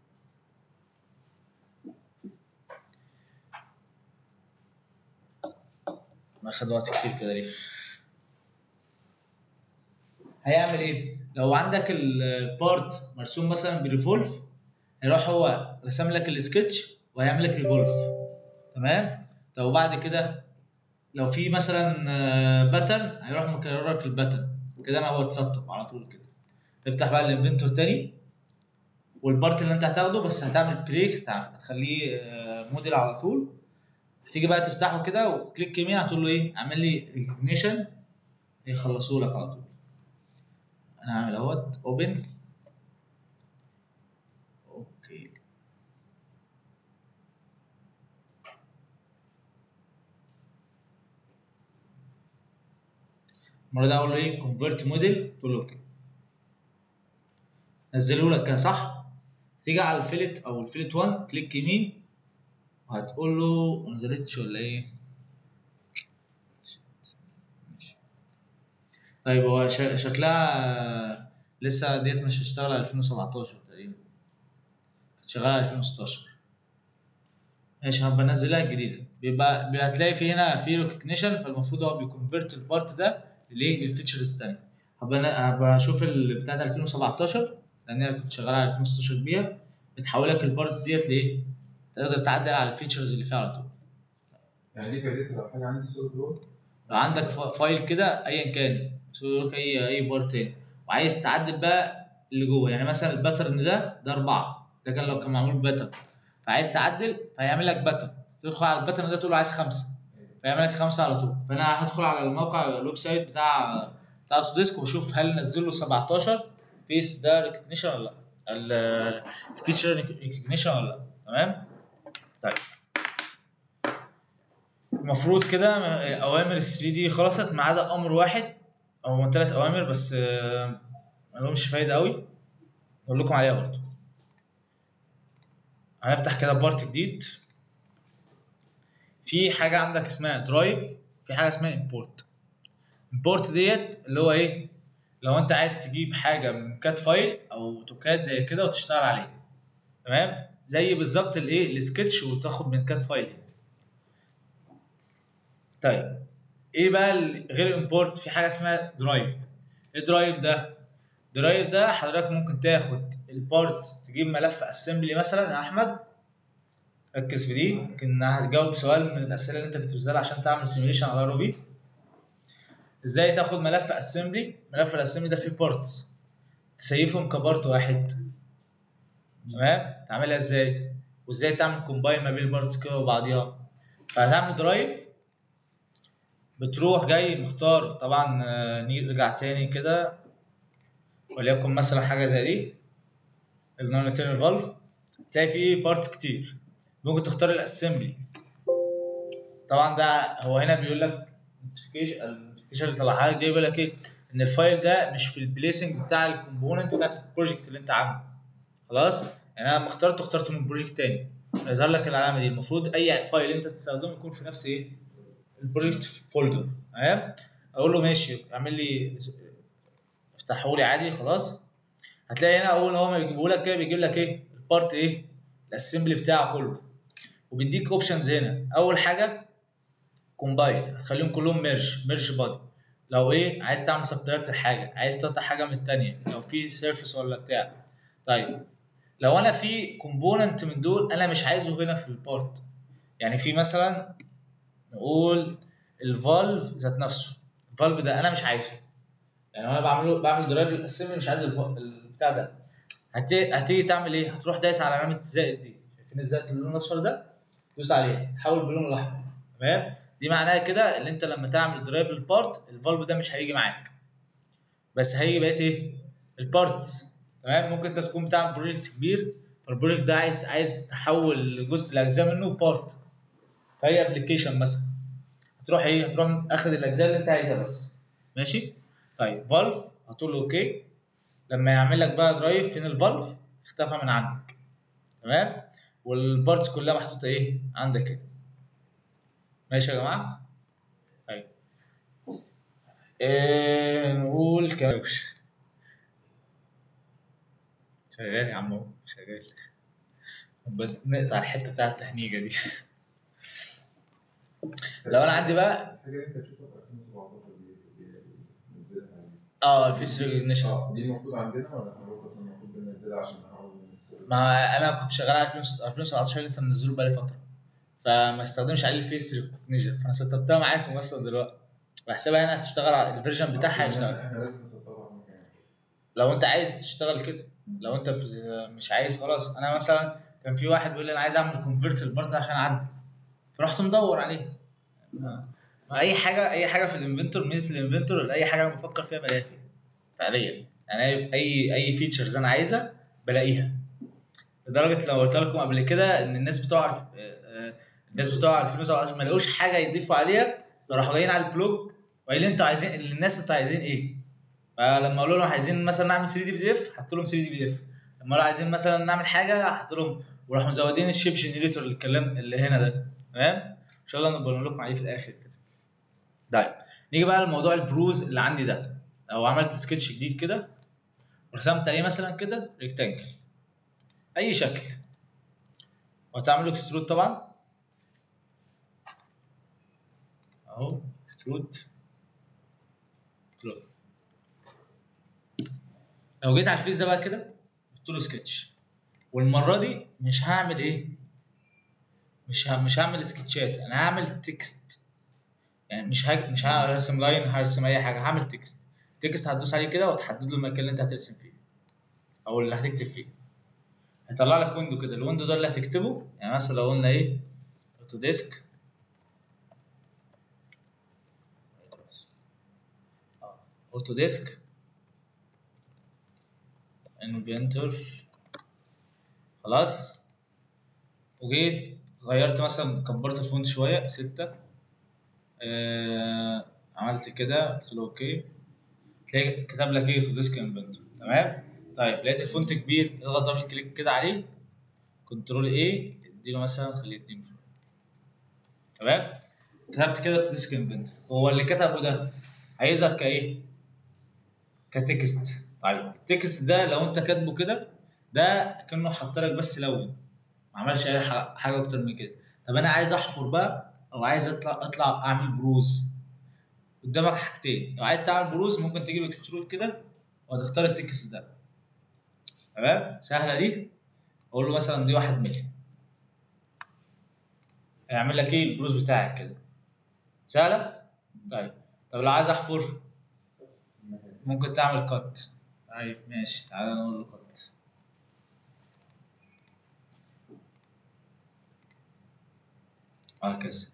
S1: ما خد وقت كتير كده ليه هيعمل ايه لو عندك البارت مرسوم مثلا بريفولف هيروح هو رسم لك السكتش وهيعمل لك ريفولف تمام طب وبعد كده لو في مثلا باترن هيروح مكرر لك الباترن كده انا هو اتسطب على طول كده افتح بقى الانفنتور تاني والبارت اللي انت هتاخده بس هتعمل بريك بتاع هتخليه آه، موديل على طول هتيجي بقى تفتحه كده وكليك يمين هتقول له ايه اعمل لي ريكوجنيشن هيخلصوا لك على طول انا هعمل اهوت اوبن اوكي المره دي اقول له ايه كونفرت موديل تقول له اوكي نزله لك كده صح تيجي على الفيلت او الفيلت 1 كليك يمين وهتقول له ما نزلتش ولا ايه ماشي. طيب هو شا- شكلها لسه ديت مش هتشتغل على 2017 تقريبا كانت شغاله على 2016 ماشي هبقى انزلها الجديده بيبقى بيبقى هتلاقي في هنا في ريكوجنيشن فالمفروض هو بيكونفرت البارت ده ليه للفيتشرز الثانيه هبقى أنا- هبقى اشوف ال- بتاعت 2017 لان انا كنت شغال على 2016 بيها بتحول لك البارتس ديت لايه؟ تقدر تعدل على الفيتشرز اللي فيها على طول
S2: يعني دي فائدتها لو حاجه عندي السوليد وورك
S1: لو عندك ف- فايل كده ايا كان سوي لك اي اي بار تاني وعايز تعدل بقى اللي جوه يعني مثلا الباترن ده ده اربعه ده كان لو كان معمول باترن فعايز تعدل فهيعمل لك باترن تدخل على الباترن ده تقول له عايز خمسه فيعمل لك خمسه على طول فانا هدخل على الموقع الويب سايت بتاع بتاع اوتوديسك واشوف هل نزل له 17 فيس ده ريكوجنيشن ولا لا الفيتشر ريكوجنيشن ولا لا تمام طيب المفروض كده اوامر ال 3 دي خلصت ما عدا امر واحد او ثلاث اوامر بس آه، ما لهمش فايده قوي اقول لكم عليها برضه هنفتح كده بارت جديد في حاجه عندك اسمها درايف في حاجه اسمها امبورت امبورت ديت اللي هو ايه لو انت عايز تجيب حاجه من كات فايل او اوتوكاد زي كده وتشتغل عليه تمام زي بالظبط الايه السكتش وتاخد من كات فايل طيب ايه بقى ال- غير امبورت في حاجه اسمها درايف ايه درايف ده درايف ده حضرتك ممكن تاخد البارتس تجيب ملف اسمبلي مثلا يا احمد ركز في دي يمكن هتجاوب سؤال من الاسئله اللي انت كنت بتسالها عشان تعمل سيميوليشن على روبي ازاي تاخد ملف اسمبلي ملف الاسمبلي ده فيه بارتس تسيفهم كبارت واحد تمام تعملها ازاي وازاي تعمل كومباين ما بين البارتس كده وبعضيها فهتعمل درايف بتروح جاي مختار طبعا آه، نيجي نرجع تاني كده وليكن مثلا حاجه زي دي النون تيرن فالف تلاقي فيه بارتس كتير ممكن تختار الاسمبلي طبعا ده هو هنا بيقول لك النوتيفيكيشن النوتيفيكيشن اللي طلعها لك ده بيقول لك ايه ان الفايل ده مش في البليسنج بتاع الكومبوننت بتاعت البروجكت اللي انت عامله خلاص يعني انا لما اخترته اخترته من بروجكت تاني هيظهر لك العلامه دي المفروض اي فايل انت تستخدمه يكون في نفس ايه البروجكت فولدر تمام اقول له ماشي اعمل لي افتحه لي عادي خلاص هتلاقي هنا اول ما هو ما بيجيبه لك كده بيجيب لك ايه البارت ايه الاسمبلي بتاعه كله وبيديك اوبشنز هنا اول حاجه كومباين هتخليهم كلهم ميرج ميرج بادي لو ايه عايز تعمل سبتراكت حاجه عايز تقطع حاجه من الثانيه لو في سيرفيس ولا بتاع طيب لو انا في كومبوننت من دول انا مش عايزه هنا في البارت يعني في مثلا نقول الفالف ذات نفسه الفالف ده انا مش عايزه يعني انا بعمله بعمل درايف للاسمبلي مش عايز الف- البتاع ده هت- هتيجي تعمل ايه هتروح دايس على علامه الزائد دي شايفين الزائد اللون الاصفر ده دوس عليه حول باللون الاحمر تمام دي معناها كده ان انت لما تعمل درايف للبارت الفالف ده مش هيجي معاك بس هيجي بقيت ايه البارتس تمام ممكن انت تكون بتعمل بروجكت كبير فالبروجكت ده عايز عايز تحول جزء الاجزاء منه بارت فهي ابلكيشن مثلا هتروح ايه هتروح اخد الاجزاء اللي انت عايزها بس ماشي طيب فالف هتقول له اوكي لما يعمل لك بقى درايف فين الفالف اختفى من عندك تمام والبارتس كلها محطوطه ايه عندك هنا ماشي يا جماعه طيب إيه نقول كمان شغال يا عم اهو شغال بد- نقطع الحته بتاعت التهنيجه دي لو انا عندي بقى
S2: الحاجه اللي انت بتشوفها في 2017 دي اللي نزلها يعني.
S1: اه الفيس ريكوجنيشن
S2: اه دي المفروض عندنا ولا احنا برضه كنا المفروض ننزلها عشان نحاول ننزلها؟
S1: ما انا كنت شغال على 2017 لسه منزله بقالي فتره فما استخدمش عليه الفيس ريكوجنيشن فانا سطبتها معاكم اصلا دلوقتي بحسبها هنا هتشتغل على الفيرجن بتاعها هيشتغل
S2: احنا لازم نسطبها في مكان
S1: لو انت عايز تشتغل كده لو انت بت- مش عايز خلاص انا مثلا كان في واحد بيقول لي انا عايز اعمل كونفرت للبارت عشان اعدي فرحت مدور عليه ما ما اي حاجه اي حاجه في الانفنتور ميزه الانفنتور اي حاجه انا بفكر فيها بلاقيها فيها فعليا يعني أي- اي اي فيتشرز انا عايزها بلاقيها لدرجه لو قلت لكم قبل كده ان الناس بتوع الف- آه، آه، الناس بتوع 2017 ما لقوش حاجه يضيفوا عليها فراحوا جايين على البلوج وقايلين انتوا عايزين للناس انتوا عايزين ايه فلما قالوا لهم عايزين مثلا نعمل 3 دي بي دي اف حطوا لهم 3 دي بي دي اف لما قالوا عايزين مثلا نعمل حاجه حطوا لهم وراحوا مزودين الشيب جنريتور اللي الكلام اللي هنا ده تمام ان شاء الله نبقى نقول لكم عليه في الاخر كده طيب نيجي بقى لموضوع البروز اللي عندي ده لو عملت سكتش جديد كده ورسمت عليه مثلا كده ريكتانجل اي شكل وهتعمل اكسترود طبعا اهو اكسترود لو جيت على الفيس ده بقى كده قلت له سكتش والمره دي مش هعمل ايه مش ه... مش هعمل سكتشات انا هعمل تكست يعني مش هج... مش هرسم لاين هرسم اي حاجه هعمل تكست تكست هتدوس عليه كده وتحدد له المكان اللي انت هترسم فيه او اللي هتكتب فيه هيطلع لك ويندو كده الويندو ده اللي هتكتبه يعني مثلا لو قلنا ايه اوتو ديسك اوتو ديسك انفنتور خلاص وجيت غيرت مثلا كبرت الفونت شويه ستة آه عملت كده قلت له اوكي تلاقي كتب لك ايه اوتو ديسك انفنتور تمام طيب لقيت الفونت كبير اضغط دبل كليك كده عليه كنترول ايه اديله مثلا خليه 2 شويه تمام كتبت كده ديسك انفنتوري هو اللي كتبه ده هيظهر كايه كتكست طيب التكست ده لو انت كاتبه كده ده كانه حط لك بس لون ما عملش اي ح- حاجه اكتر من كده طب انا عايز احفر بقى او عايز اطلع اطلع اعمل بروز قدامك حاجتين لو عايز تعمل بروز ممكن تجيب اكسترود كده وهتختار التكست ده تمام سهله دي اقول له مثلا دي 1 مللي هيعمل لك ايه البروز بتاعك كده سهله طيب طب لو عايز احفر ممكن تعمل كات طيب ماشي تعالى نقول له كات وهكذا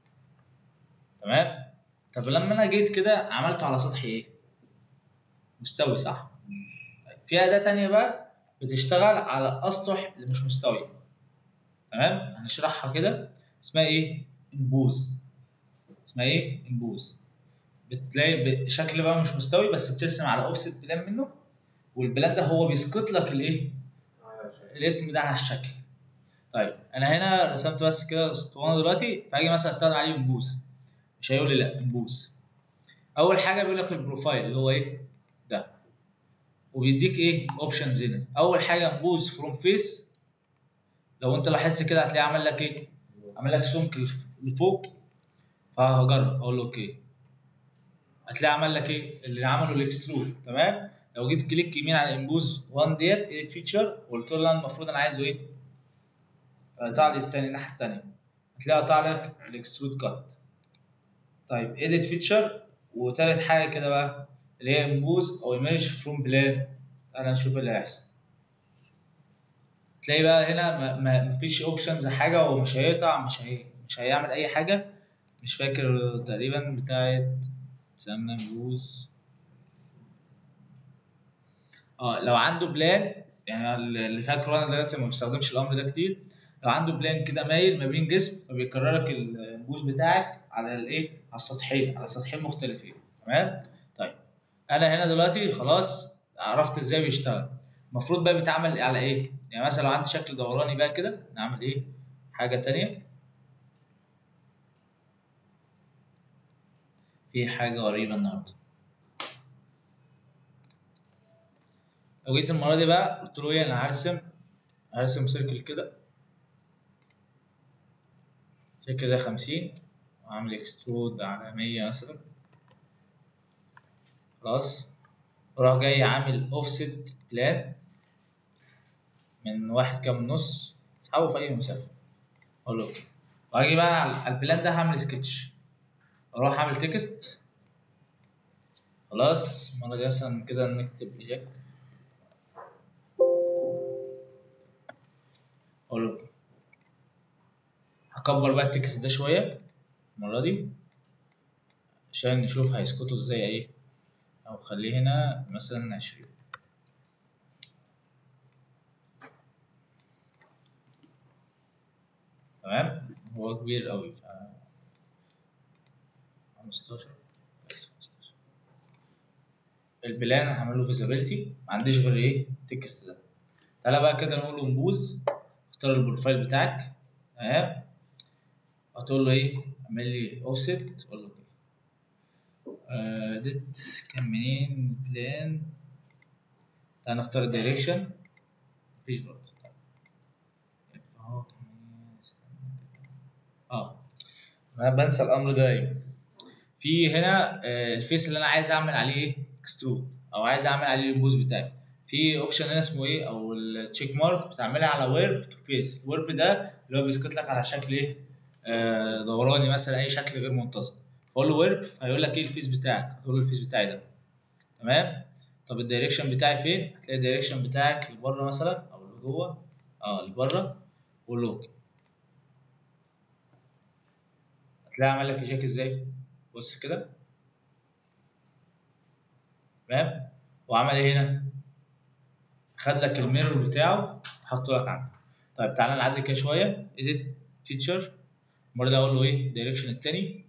S1: تمام طب لما انا جيت كده عملته على سطح ايه مستوي صح طيب في اداه تانية بقى بتشتغل على اسطح اللي مش مستويه تمام هنشرحها كده اسمها ايه انبوز اسمها ايه انبوز بتلاقي بشكل بقى مش مستوي بس بترسم على اوفست بلان منه والبلان ده هو بيسقط لك الايه الاسم ده على الشكل طيب انا هنا رسمت بس كده اسطوانه دلوقتي فاجي مثلا استخدم عليه انبوز مش هيقول لي لا انبوز اول حاجه بيقول لك البروفايل اللي هو ايه ده وبيديك ايه اوبشنز هنا اول حاجه انبوز فروم فيس لو انت لاحظت كده هتلاقيه عمل لك ايه عمل لك سمك لف- لفوق فهجرب اقول له اوكي هتلاقي عمل لك ايه اللي عمله الاكسترود تمام لو جيت كليك يمين على الانبوز 1 ديت ايه فيتشر وقلت له انا المفروض انا عايزه ايه قطع لي التاني الناحيه التانيه هتلاقي قطع لك الاكسترود كات طيب ايديت فيتشر وتالت حاجه كده بقى اللي هي انبوز او ايمرج فروم بلان انا نشوف اللي هيحصل تلاقي بقى هنا ما- ما مفيش اوبشنز حاجه هو مش هيقطع مش هي مش هيعمل اي حاجه مش فاكر تقريبا بتاعت سمى انبوز اه لو عنده بلان يعني اللي فاكره انا دلوقتي ما بستخدمش الامر ده كتير لو عنده بلان كده مايل ما بين جسم فبيكرر لك البوز بتاعك على الايه على السطحين على سطحين مختلفين تمام طيب انا هنا دلوقتي خلاص عرفت ازاي بيشتغل المفروض بقى بيتعمل على ايه يعني مثلا لو عندي شكل دوراني بقى كده نعمل ايه حاجه تانية في حاجه غريبه النهارده لو جيت المره دي بقى قلت له ايه انا هرسم هرسم سيركل كده السيركل ده 50 وعامل اكسترود على 100 مثلا خلاص وراح جاي عامل اوفست بلان من واحد كام نص اسحبه في اي مسافه اقول له اوكي واجي بقى على على البلان ده هعمل سكتش اروح اعمل تكست خلاص المره دي مثلا كده نكتب ايجاك اقول له اوكي هكبر بقى التكست ده شويه المره دي عشان نشوف هيسكتوا ازاي ايه او خليه هنا مثلا عشرين تمام هو كبير قوي ف 15 بس 15 البلان هعمل له فيزابيلتي ما عنديش غير ايه التكست ده تعالى بقى كده نقول له نبوز اختار البروفايل بتاعك تمام هتقول له ايه اعمل لي اوفست تقول له اوكي ديت كان منين بلان تعالى نختار الدايركشن مفيش برضه طيب اهو كان منين استنى كده. اه انا بنسى الامر ده ايه في هنا آه، الفيس اللي انا عايز اعمل عليه ايه اكسترود او عايز اعمل عليه البوز بتاعي في اوبشن هنا اسمه ايه او التشيك مارك بتعملها على ويرب تو فيس الويرب ده اللي هو بيسقط لك على شكل ايه آه، دوراني مثلا اي شكل غير منتظم فاقول له ويرب هيقول لك ايه الفيس بتاعك هتقول له الفيس بتاعي ده تمام طب الدايركشن بتاعي فين هتلاقي الدايركشن بتاعك لبره مثلا او لجوه اه لبره قول له اوكي هتلاقي عمل لك ايجاك ازاي بص كده تمام وعمل ايه هنا خد لك الميرور بتاعه حطه لك عنده طيب تعالى نعدل كده شويه edit feature المره دي اقول له ايه الدايركشن التاني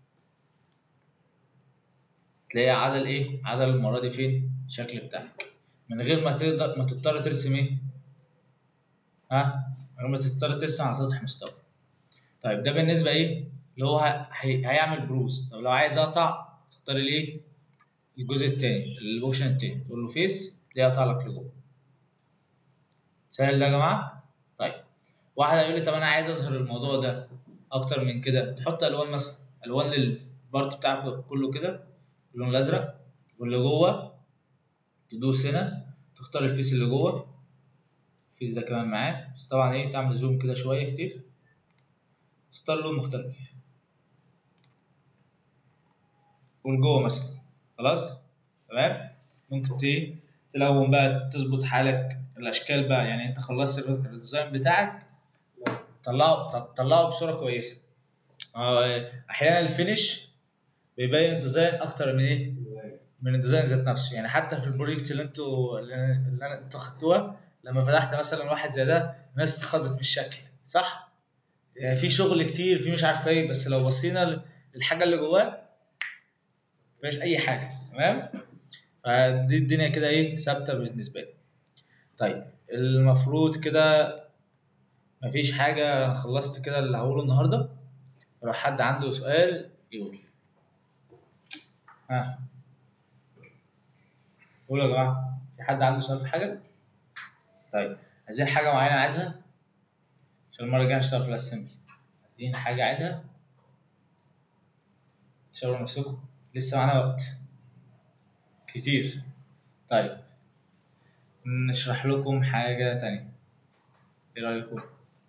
S1: تلاقيه عدل ايه عدل المره دي فين الشكل بتاعك من غير ما تقدر ما تضطر ترسم ايه ها لما تضطر ترسم على سطح مستوي طيب ده بالنسبه ايه اللي هو ه- هي- هيعمل بروز طب لو عايز اقطع تختار الايه الجزء الثاني الاوبشن الثاني تقول له فيس تلاقيه قطع لك لجوه سهل ده يا جماعه طيب واحد هيقول لي طب انا عايز اظهر الموضوع ده اكتر من كده تحط الوان مثلا الوان للبارت بتاعك كله كده اللون الازرق واللي جوه تدوس هنا تختار الفيس اللي جوه الفيس ده كمان معاه بس طبعا ايه تعمل زوم كده شويه كتير تختار لون مختلف والجوه مثلا خلاص تمام ممكن ت- تلون بقى تظبط حالك الاشكال بقى يعني انت خلصت الديزاين بتاعك طلعه طلعه بصوره كويسه آه، احيانا الفينش بيبين الديزاين اكتر من ايه من الديزاين ذات نفسه يعني حتى في البروجكت اللي انتوا اللي أنا- اللي انا انتوا خدتوها لما فتحت مثلا واحد زي ده الناس اتخضت من الشكل صح؟ يعني في شغل كتير في مش عارف ايه بس لو بصينا للحاجه اللي جواه مفيش اي حاجه تمام؟ فدي الدنيا كده ايه ثابته بالنسبه لي. طيب المفروض كده مفيش حاجه انا خلصت كده اللي هقوله النهارده لو حد عنده سؤال يقول ها قولوا يا جماعه في حد عنده سؤال في حاجه طيب عايزين حاجه معينه اعيدها عشان المره الجايه نشتغل في الاسمبلي عايزين حاجه اعيدها تشاوروا نفسكم لسه معانا وقت كتير طيب نشرح لكم حاجه تانية ايه رايكم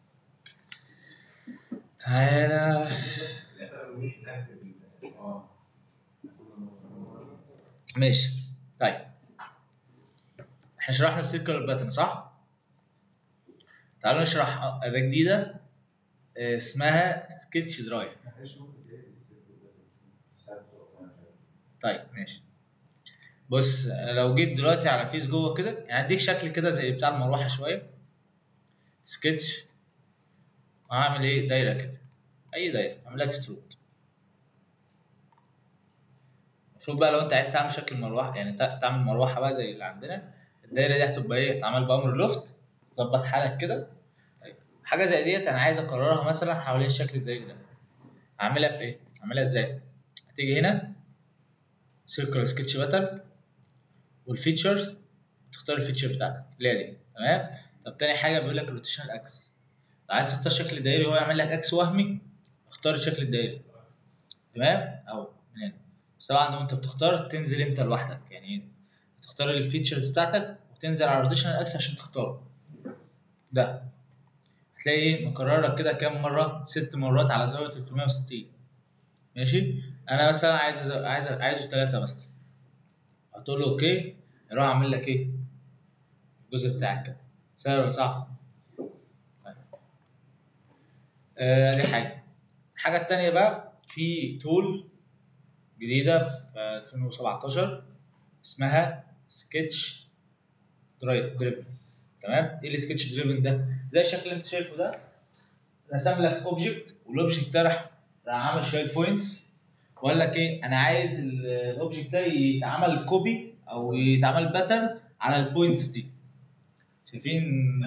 S1: تعالى
S2: اه
S1: ماشي طيب احنا شرحنا السيركل باترن صح؟ تعالوا نشرح اداة جديدة آه، اسمها سكتش درايف طيب ماشي بص لو جيت دلوقتي على فيس جوه كده يعني اديك شكل كده زي بتاع المروحة شوية سكتش هعمل ايه دايرة كده اي دايرة اعمل لها اكسترود المفروض بقى لو انت عايز تعمل شكل مروحة يعني تع- تعمل مروحة بقى زي اللي عندنا الدايرة دي هتبقى ايه هتعمل بأمر لوفت ظبط حالك كده طيب حاجة زي ديت انا عايز اكررها مثلا حوالين الشكل الدايري ده اعملها في ايه؟ اعملها ازاي؟ هتيجي هنا سيركل سكتش باترن والفيتشرز تختار الفيتشر بتاعتك اللي هي دي تمام؟ طب تاني حاجة بيقول لك روتيشنال اكس لو عايز تختار شكل دايري هو يعمل لك اكس وهمي اختار الشكل الدايري تمام؟ او من هنا بس طبعا لو انت بتختار تنزل انت لوحدك يعني تختار الفيتشرز بتاعتك وتنزل على روتيشنال اكس عشان تختاره ده هتلاقي ايه مكرر لك كده كام مره ست مرات على زاويه 360 ماشي انا مثلا عايز عايز عايزه ثلاثه بس هتقول له اوكي يروح اعمل لك ايه الجزء بتاعك كده سهل ولا صعب طيب. آه دي حاجه الحاجه التانيه بقى في تول جديده في 2017 اسمها سكتش دريفن تمام ايه السكتش دريفن ده زي الشكل اللي انت شايفه ده رسم لك اوبجكت والاوبجكت ده راح راح عامل شويه بوينتس وقال لك ايه انا عايز ال- الاوبجكت ده يتعمل كوبي او يتعمل باترن على البوينتس دي شايفين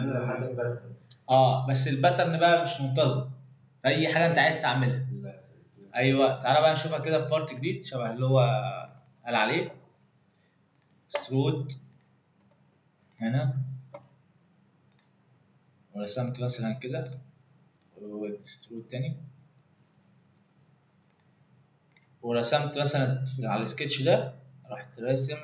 S1: اه بس الباترن بقى مش منتظم فاي حاجه انت عايز تعملها ايوه تعالى بقى نشوفها كده في بارت جديد شبه اللي هو قال عليه سترود هنا ورسمت مثلا كده سترود تاني ورسمت مثلا في- على السكتش ده رحت راسم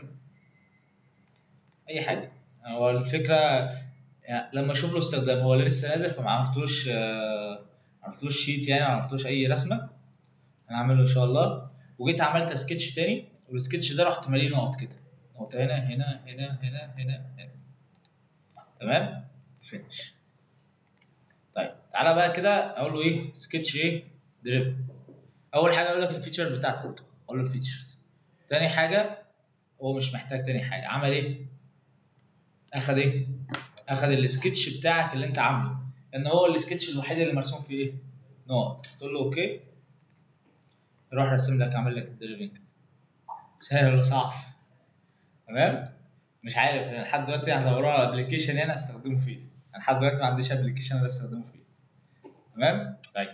S1: اي حاجه هو الفكره يعني لما اشوف له استخدام هو لسه نازل فما عملتلوش آه، ما عملتلوش شيت يعني ما عملتلوش اي رسمه انا هعمله ان شاء الله وجيت عملت سكتش تاني والسكتش ده رحت ماليه نقط كده نقطه هنا هنا هنا هنا هنا هنا تمام فينش طيب تعالى بقى كده اقول له ايه سكتش ايه دريفن اول حاجه اقول لك الفيتشر بتاعتك اقول له الفيتشر تاني حاجه هو مش محتاج تاني حاجه عمل ايه اخد ايه اخد السكتش بتاعك اللي انت عامله لان هو السكتش الوحيد اللي مرسوم فيه ايه نقط تقول له اوكي يروح راسم لك عامل لك الدريفنج سهل ولا صعب تمام مش عارف يعني لحد دلوقتي هدور على ابلكيشن هنا استخدمه فيه انا لحد دلوقتي ما عنديش ابلكيشن انا بستخدمه فيه تمام طيب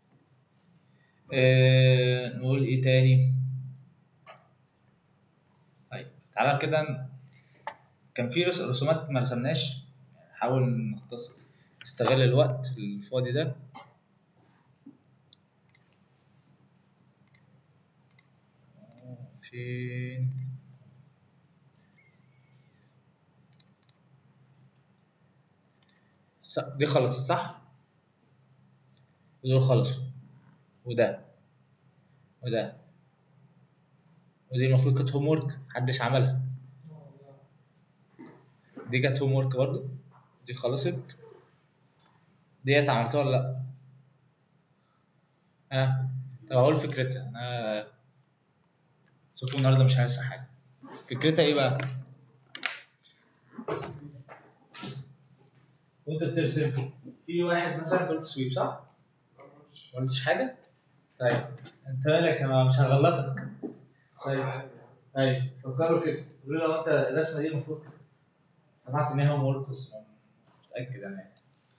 S1: آه نقول ايه تاني طيب تعالى كده ن- كان في رس- رسومات ما رسمناش نحاول نختصر نستغل الوقت الفاضي ده فين ص- دي خلصت صح؟ دول خلصوا وده وده ودي المفروض كانت هوم ورك محدش عملها دي كانت هوم ورك برضه دي خلصت ديت عملتها ولا لا؟ ها طب اقول فكرتها انا صوتكم النهارده مش هيحصل حاجه فكرتها ايه بقى؟ وانت بترسم في واحد مثلا قلت سويب صح؟ ما قلتش حاجه؟ طيب انت مالك انا مش هغلطك طيب ايوه فكروا كده قولوا لو انت الرسمه دي المفروض كده سمعت ان هي هوم ورك بس ما- مش متاكد انا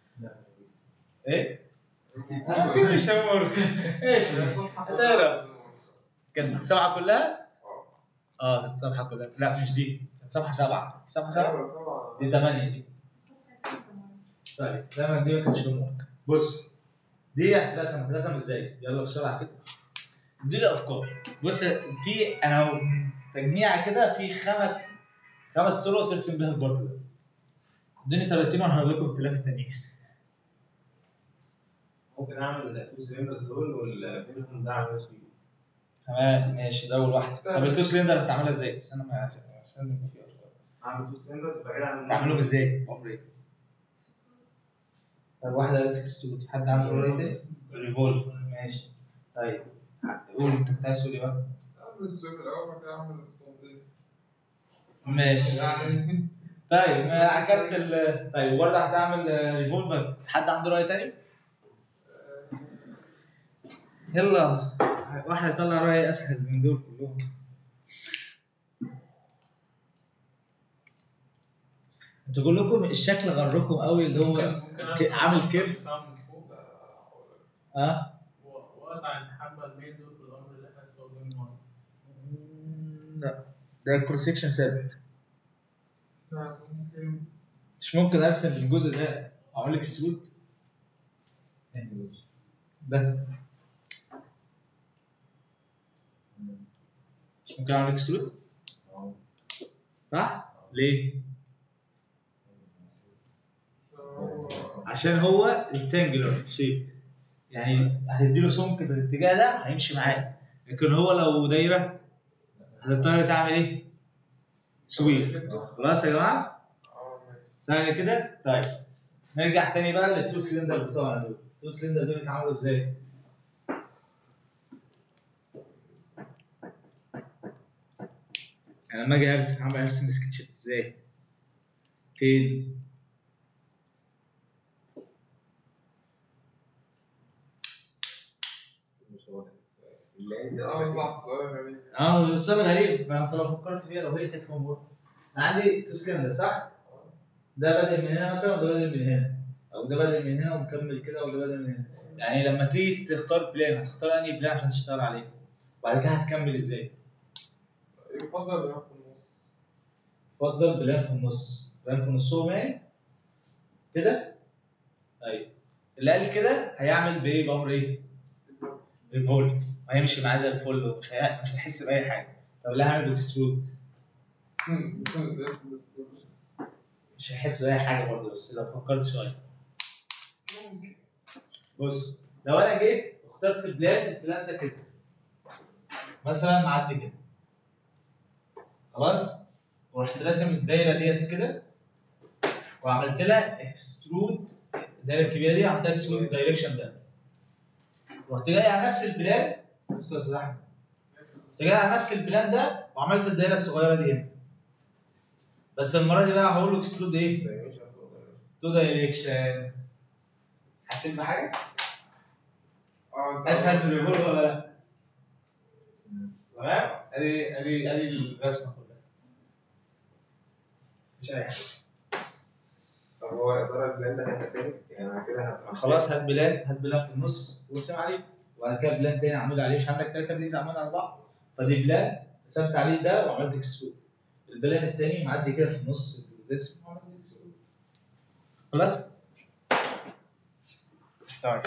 S1: ايه؟ اكيد مش هوم ورك ايش هتعرف كانت الصفحه كلها؟ اه كانت الصفحه كلها لا مش دي كانت صفحه سبعه صفحه سبعه دي ثمانيه دي طيب دايما دي ما كانتش هوم ورك بص دي هتترسم هتترسم ازاي؟ يلا بسرعه كده دي الافكار بص في انا تجميعه كده في خمس خمس طرق ترسم بيها البارت ده ادوني طريقتين وانا هقول لكم الثلاثه التانيين
S3: ممكن اعمل التو سلندرز دول والبينهم ده اعمله سويب
S1: تمام ماشي ده اول واحده طب التو سلندر هتعملها ازاي؟ استنى ما عشان عشان نبقى في أفكار.
S3: اعمل تو سلندرز بعيد عن
S1: تعملهم ازاي؟ عمري ايه؟ طب واحده قالت اكسترود حد عنده رأي تاني؟ ريفولف ماشي طيب قول انت كنت عايز تقول ايه بقى؟
S4: اعمل السويب الاول بعد كده اعمل الاسطوانتين
S1: ماشي
S4: يعني
S1: طيب ما عكست ال طيب وبرضه هتعمل ريفولفر حد عنده رأي تاني؟ يلا واحد يطلع رأي أسهل من دول كلهم انتوا كلكم الشكل غركم قوي اللي هو ك- عامل كيرف
S5: من فوق
S1: ها
S5: وقطع الحبه الميل دول بالامر اللي احنا استخدمناه
S1: لا ده الكروس سكشن ثابت
S4: ممكن
S1: مش ممكن ارسم الجزء ده اعمل اكسترود بس مش ممكن اعمل اكسترود صح؟ ليه؟ عشان هو ريكتانجلر شيب يعني هتديله سمك في الاتجاه ده هيمشي معاك لكن هو لو دايره هتضطر تعمل ايه؟ سويب خلاص يا جماعه؟
S4: اه ماشي
S1: سهل كده؟ طيب نرجع تاني بقى للتو سلندر بتوعنا دول التو سلندر دول بيتعملوا ازاي؟ يعني لما اجي ارسم هعمل ارسم سكتشات ازاي؟ فين؟
S2: مش هو ده.
S4: اه صح سؤال غريب
S1: اه ده سؤال غريب ما انت لو فكرت فيها لو هي كانت موجوده انا عندي تو سلندر صح؟ ده بادئ من هنا مثلا وده بادئ من هنا او ده بادئ من هنا ومكمل كده وده بادئ من هنا يعني لما تيجي تختار بلان هتختار انهي بلان عشان تشتغل عليه وبعد كده هتكمل ازاي؟
S4: يفضل يبقى في النص
S1: افضل بلان في النص بلان في نصهم يعني كده ايوه اللي قال كده هيعمل بايه بامر ايه؟ ريفولف وهيمشي معاه زي الفل ومش هي... مش هيحس باي حاجه طب اللي هيعمل باكسترود مش هيحس باي حاجه برضه بس لو فكرت شويه بص لو انا جيت واخترت بلان البلان ده كده مثلا معدي كده خلاص ورحت راسم الدايره ديت كده وعملت لها اكسترود الدايره الكبيره دي عملت لها اكسترود الدايركشن ده رحت جاي على نفس البلان بص يا استاذ احمد رحت جاي على نفس البلان ده وعملت الدايره الصغيره دي هنا بس المره دي بقى هقول له اكسترود ايه؟ تو دايركشن حسيت بحاجه؟
S4: اه انت
S1: اسهل من الريفولف ولا لا؟ تمام؟ ادي ادي ادي الرسمه كلها مش اي حاجه
S2: طب
S3: طب هو يا ترى البلان ده هيبقى ثابت يعني انا كده هبقى
S1: خلاص هات بلان هات بلان في النص وارسم عليه وبعد كده بلان تاني عمود عليه مش عندك ثلاثه بليز عمود على بعض فدي بلان رسمت عليه ده وعملت اكسترود البلان التاني معدي كده في النص الديسم وعملت extrude. خلاص طيب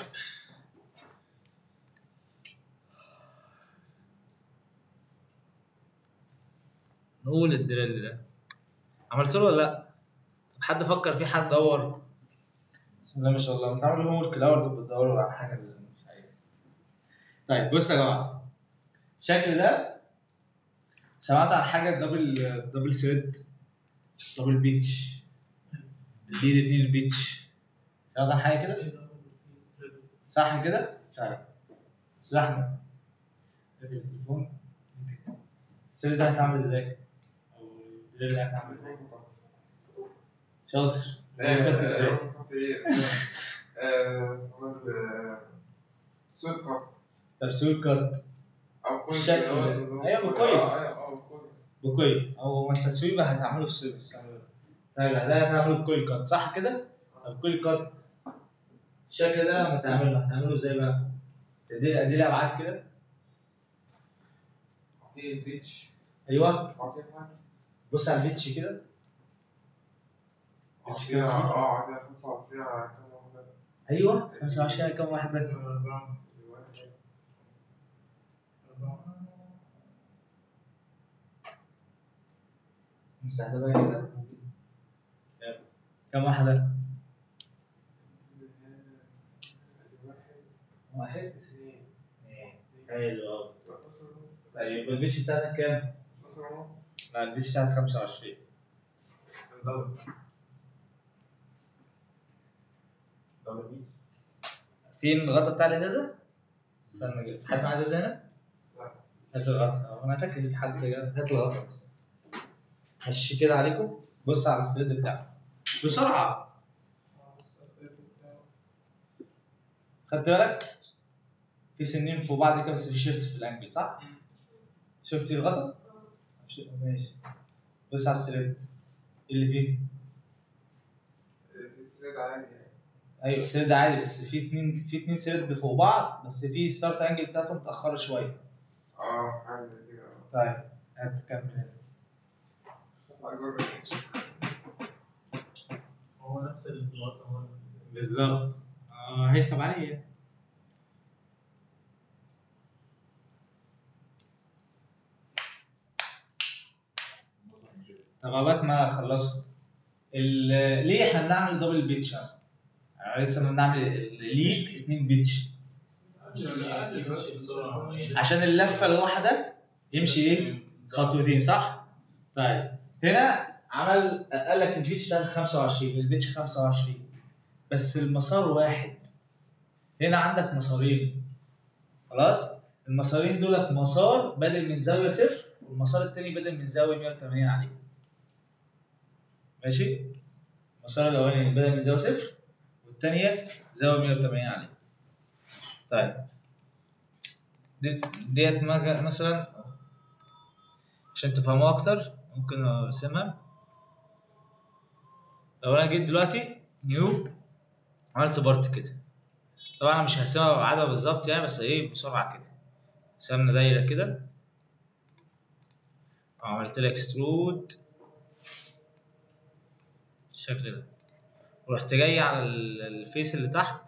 S1: نقول الدريل ده عملت له ولا لا؟ طب حد فكر فيه حد دور بسم الله ما شاء الله انت عامل هوم ورك الاول تبقى تدوروا على حاجه اللي مش عارف طيب بص يا جماعه الشكل ده سمعت عن حاجه دبل دبل سيد دبل بيتش الليد اتنين بيتش سمعت عن حاجه كده صح كده طيب استاذ احمد اقفل التليفون السيد ده هتعمل ازاي او الدريل ده هتعمل ازاي شاطر ده كنت ازاي
S4: سويت كارت
S1: طب سويت كات
S4: او كويس
S1: الشكل ده. أيوة، بكويس.
S4: ايوه بكويس
S1: بكويل او ما انت سويبه هتعمله في سيرفيس طيب ده هتعمله في كويل كات صح كده؟ طب كويل كات الشكل ده لما تعمله هتعمله ازاي بقى؟ تدي ادي لي ابعاد كده
S4: اعطيه البيتش
S1: ايوه
S4: اعطيه حاجه
S1: بص على البيتش كده
S4: اعطيها اه اعطيها 25 على كام واحده
S1: ايوه 25 كام واحده؟
S5: أربعة
S4: الواحد.
S5: أربعة
S1: مساحه بقى كده كام واحده؟ واحد
S4: اثنين
S1: حلو قوي طيب البيتش بتاعتك كام؟ لا البيتش بتاعتك 25
S3: دبل دبل بيتش
S1: فين الغطا بتاع الازازه؟ استنى كده حد معاه ازازه هنا؟
S4: لا.
S1: هات الغطا انا فاكر في حد جاب هات الغطا بس مشي كده عليكم بص على السليد بتاعه بسرعه خدت بالك؟ في سنين فوق بعض كده بس في شيفت في الانجل صح؟ شفت الغطا؟ ش- ماشي بص على السليد ايه اللي فيه؟
S4: السريد عادي يعني
S1: ايوه سليد عادي بس في اتنين في اتنين سليد فوق بعض بس في ستارت انجل بتاعتهم متاخره شويه
S4: اه حاجه زي كده
S1: طيب هات كمل هنا
S4: اجرب البيتش
S5: هو نفس الغطا هو
S1: بالظبط اه هيركب عليه طب لغايه ما اخلصه ال- ليه احنا بنعمل دبل بيتش اصلا؟ يعني لسه بنعمل الليد اتنين بيتش
S5: عشان يمشي بسرعة
S1: عشان اللفه الواحده يمشي ايه؟ خطوتين صح؟ طيب هنا عمل قال لك البيتش بتاعت 25 البيتش 25 بس المسار واحد هنا عندك مسارين خلاص المسارين دولت مسار بادئ من زاويه صفر والمسار التاني بادئ من زاويه 180 عليه ماشي المسار الاولاني بادئ من زاويه صفر والتانيه زاويه 180 عليه طيب دي- ديت مج- مثلا عشان تفهموها اكتر ممكن ارسمها لو انا جيت دلوقتي نيو عملت بارت كده طبعا انا مش هرسمها بابعادها بالظبط يعني بس ايه بسرعه كده رسمنا دايره كده وعملت لها اكسترود بالشكل ده ورحت جاي على ال- الفيس اللي تحت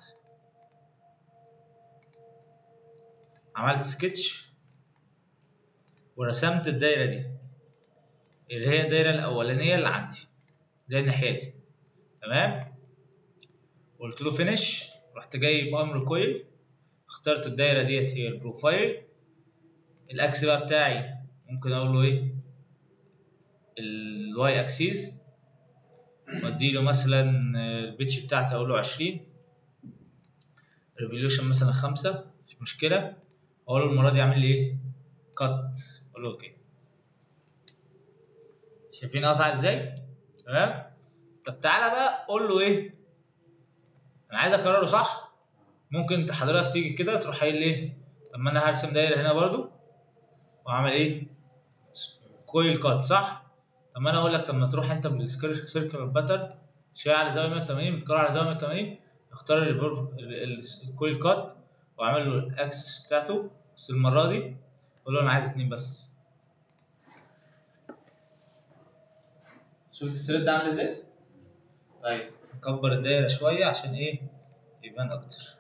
S1: عملت سكتش ورسمت الدايره دي اللي هي الدايره الاولانيه اللي عندي اللي هي الناحيه دي تمام قلت له فينش رحت جاي بامر كويل اخترت الدايره ديت هي البروفايل الاكس بقى بتاعي ممكن اقول له ايه الواي اكسيس وادي له مثلا البيتش بتاعتي اقول له 20 ريفوليوشن مثلا 5 مش مشكله اقول له المره دي اعمل لي ايه كات اقول له اوكي شايفين قطع ازاي تمام طب تعالى بقى قول له ايه انا عايز اكرره صح ممكن انت حضرتك تيجي كده تروح قايل لي ايه طب ما انا هرسم دايره هنا برضو واعمل ايه كويل كات صح طب ما انا اقول لك طب ما تروح انت بالسيركل باترن شويه على زاويه 180 متكرر على زاويه 180 اختار الريفولف ال- ال- الكويل كات واعمل له الاكس بتاعته بس المره دي اقول له انا عايز اتنين بس شفت السريد ده عامل ازاي؟ طيب نكبر الدايره شويه عشان ايه يبان اكتر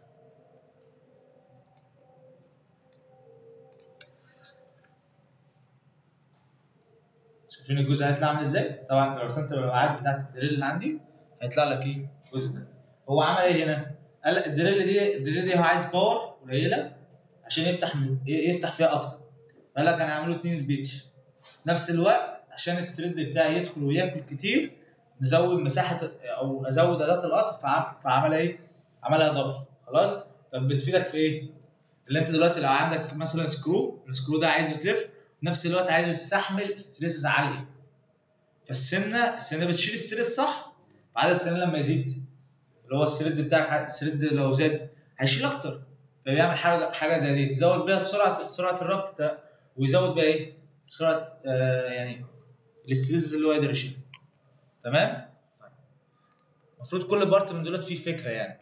S1: شايفين الجزء هيطلع عامل ازاي؟ طبعا انت لو رسمت الابعاد بتاعت الدريل اللي عندي هيطلع لك ايه؟ الجزء ده. هو عمل ايه هنا؟ قال لك الدريل دي الدريل دي هو عايز باور قليله عشان يفتح من يفتح فيها اكتر. قال لك انا هعمله 2 البيتش. نفس الوقت عشان الثريد بتاعي يدخل وياكل كتير نزود مساحه او ازود اداه القطع فعم- فعمل ايه؟ عملها دبل خلاص؟ طب بتفيدك في ايه؟ اللي انت دلوقتي لو عندك مثلا سكرو السكرو ده عايز يتلف في نفس الوقت عايز يستحمل ستريس عاليه فالسنه السنه بتشيل ستريس صح بعد السنه لما يزيد اللي هو السرد بتاعك السرد لو زاد هيشيل اكتر فبيعمل حاجه حاجه زي دي تزود بيها سرعه سرعه الربط ده ويزود بيها ايه؟ سرعه آه يعني الاستريس اللي هو يقدر يشيله تمام؟ طيب. المفروض كل بارت من دولت فيه فكره يعني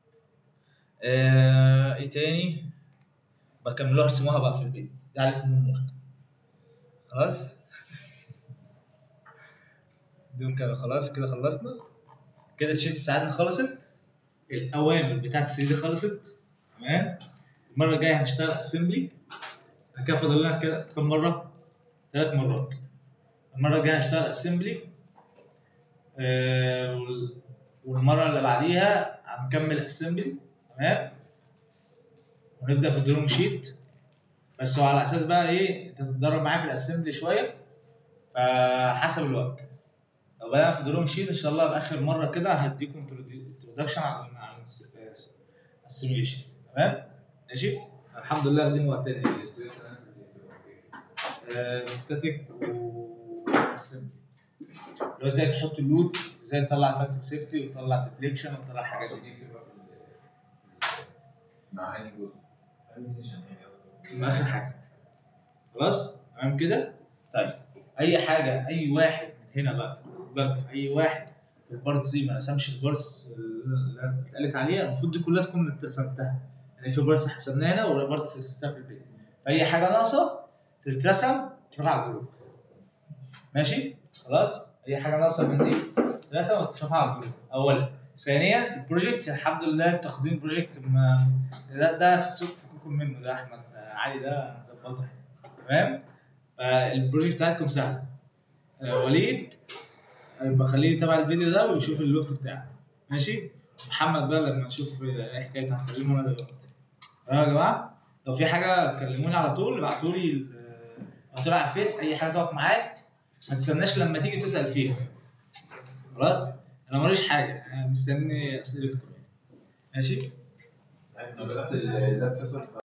S1: آه ايه تاني؟ بكملوها ارسموها بقى في البيت ده عليكم امورك خلاص دول كده خلاص كده خلصنا كده الشيت بتاعتنا خلصت الاوامر بتاعت السي دي خلصت تمام المره الجايه هنشتغل اسمبلي كده فاضل لنا كده كام مره ثلاث مرات المره الجايه هنشتغل اسمبلي آه وال- والمره اللي بعديها هنكمل اسمبلي تمام ونبدا في الدروم شيت بس هو على اساس بقى ايه انت تتدرب معايا في الاسمبلي شويه فحسب الوقت لو بدأنا في دروم شيت ان شاء الله باخر مره كده هديكم انتروداكشن عن عن السيميوليشن تمام ماشي الحمد لله واخدين وقتنا يعني
S2: الاستريس اناليسيس بتبقى في
S1: ستاتيك واسمبلي اللي هو ازاي تحط اللودز ازاي تطلع فاكتور سيفتي وتطلع ديفليكشن وتطلع الحاجات
S2: ايه؟
S1: دي
S2: دي بتبقى في ال- مع انهي جزء؟
S3: انهي سيشن يعني قصدك؟
S1: من اخر حاجه خلاص تمام كده طيب اي حاجه اي واحد من هنا بقى خد بالك اي واحد في البارتس دي ما رسمش البارتس اللي أنا اتقالت عليها المفروض دي كلها تكون انت رسمتها يعني في بارتس حسبناها هنا وبارتس رسمتها في البيت فاي حاجه ناقصه تترسم تروح على الجروب ماشي خلاص اي حاجه ناقصه من دي تترسم وترفعها على الجروب اولا ثانيا البروجكت الحمد لله تقديم بروجكت ما ده ده في السوق فككم منه ده احمد علي ده ظبطه تمام فالبروجكت بتاعتكم سهل آه، وليد يبقى خليه يتابع الفيديو ده ويشوف اللوفت بتاعه ماشي محمد بقى لما نشوف ايه حكايه هكلمه انا دلوقتي تمام يا جماعه لو في حاجه كلموني على طول ابعتوا لي ابعتوا لي على الفيس اي حاجه تقف معاك ما تستناش لما تيجي تسال فيها خلاص انا ماليش حاجه انا مستني اسئلتكم ماشي
S2: بس ال- ده اتصل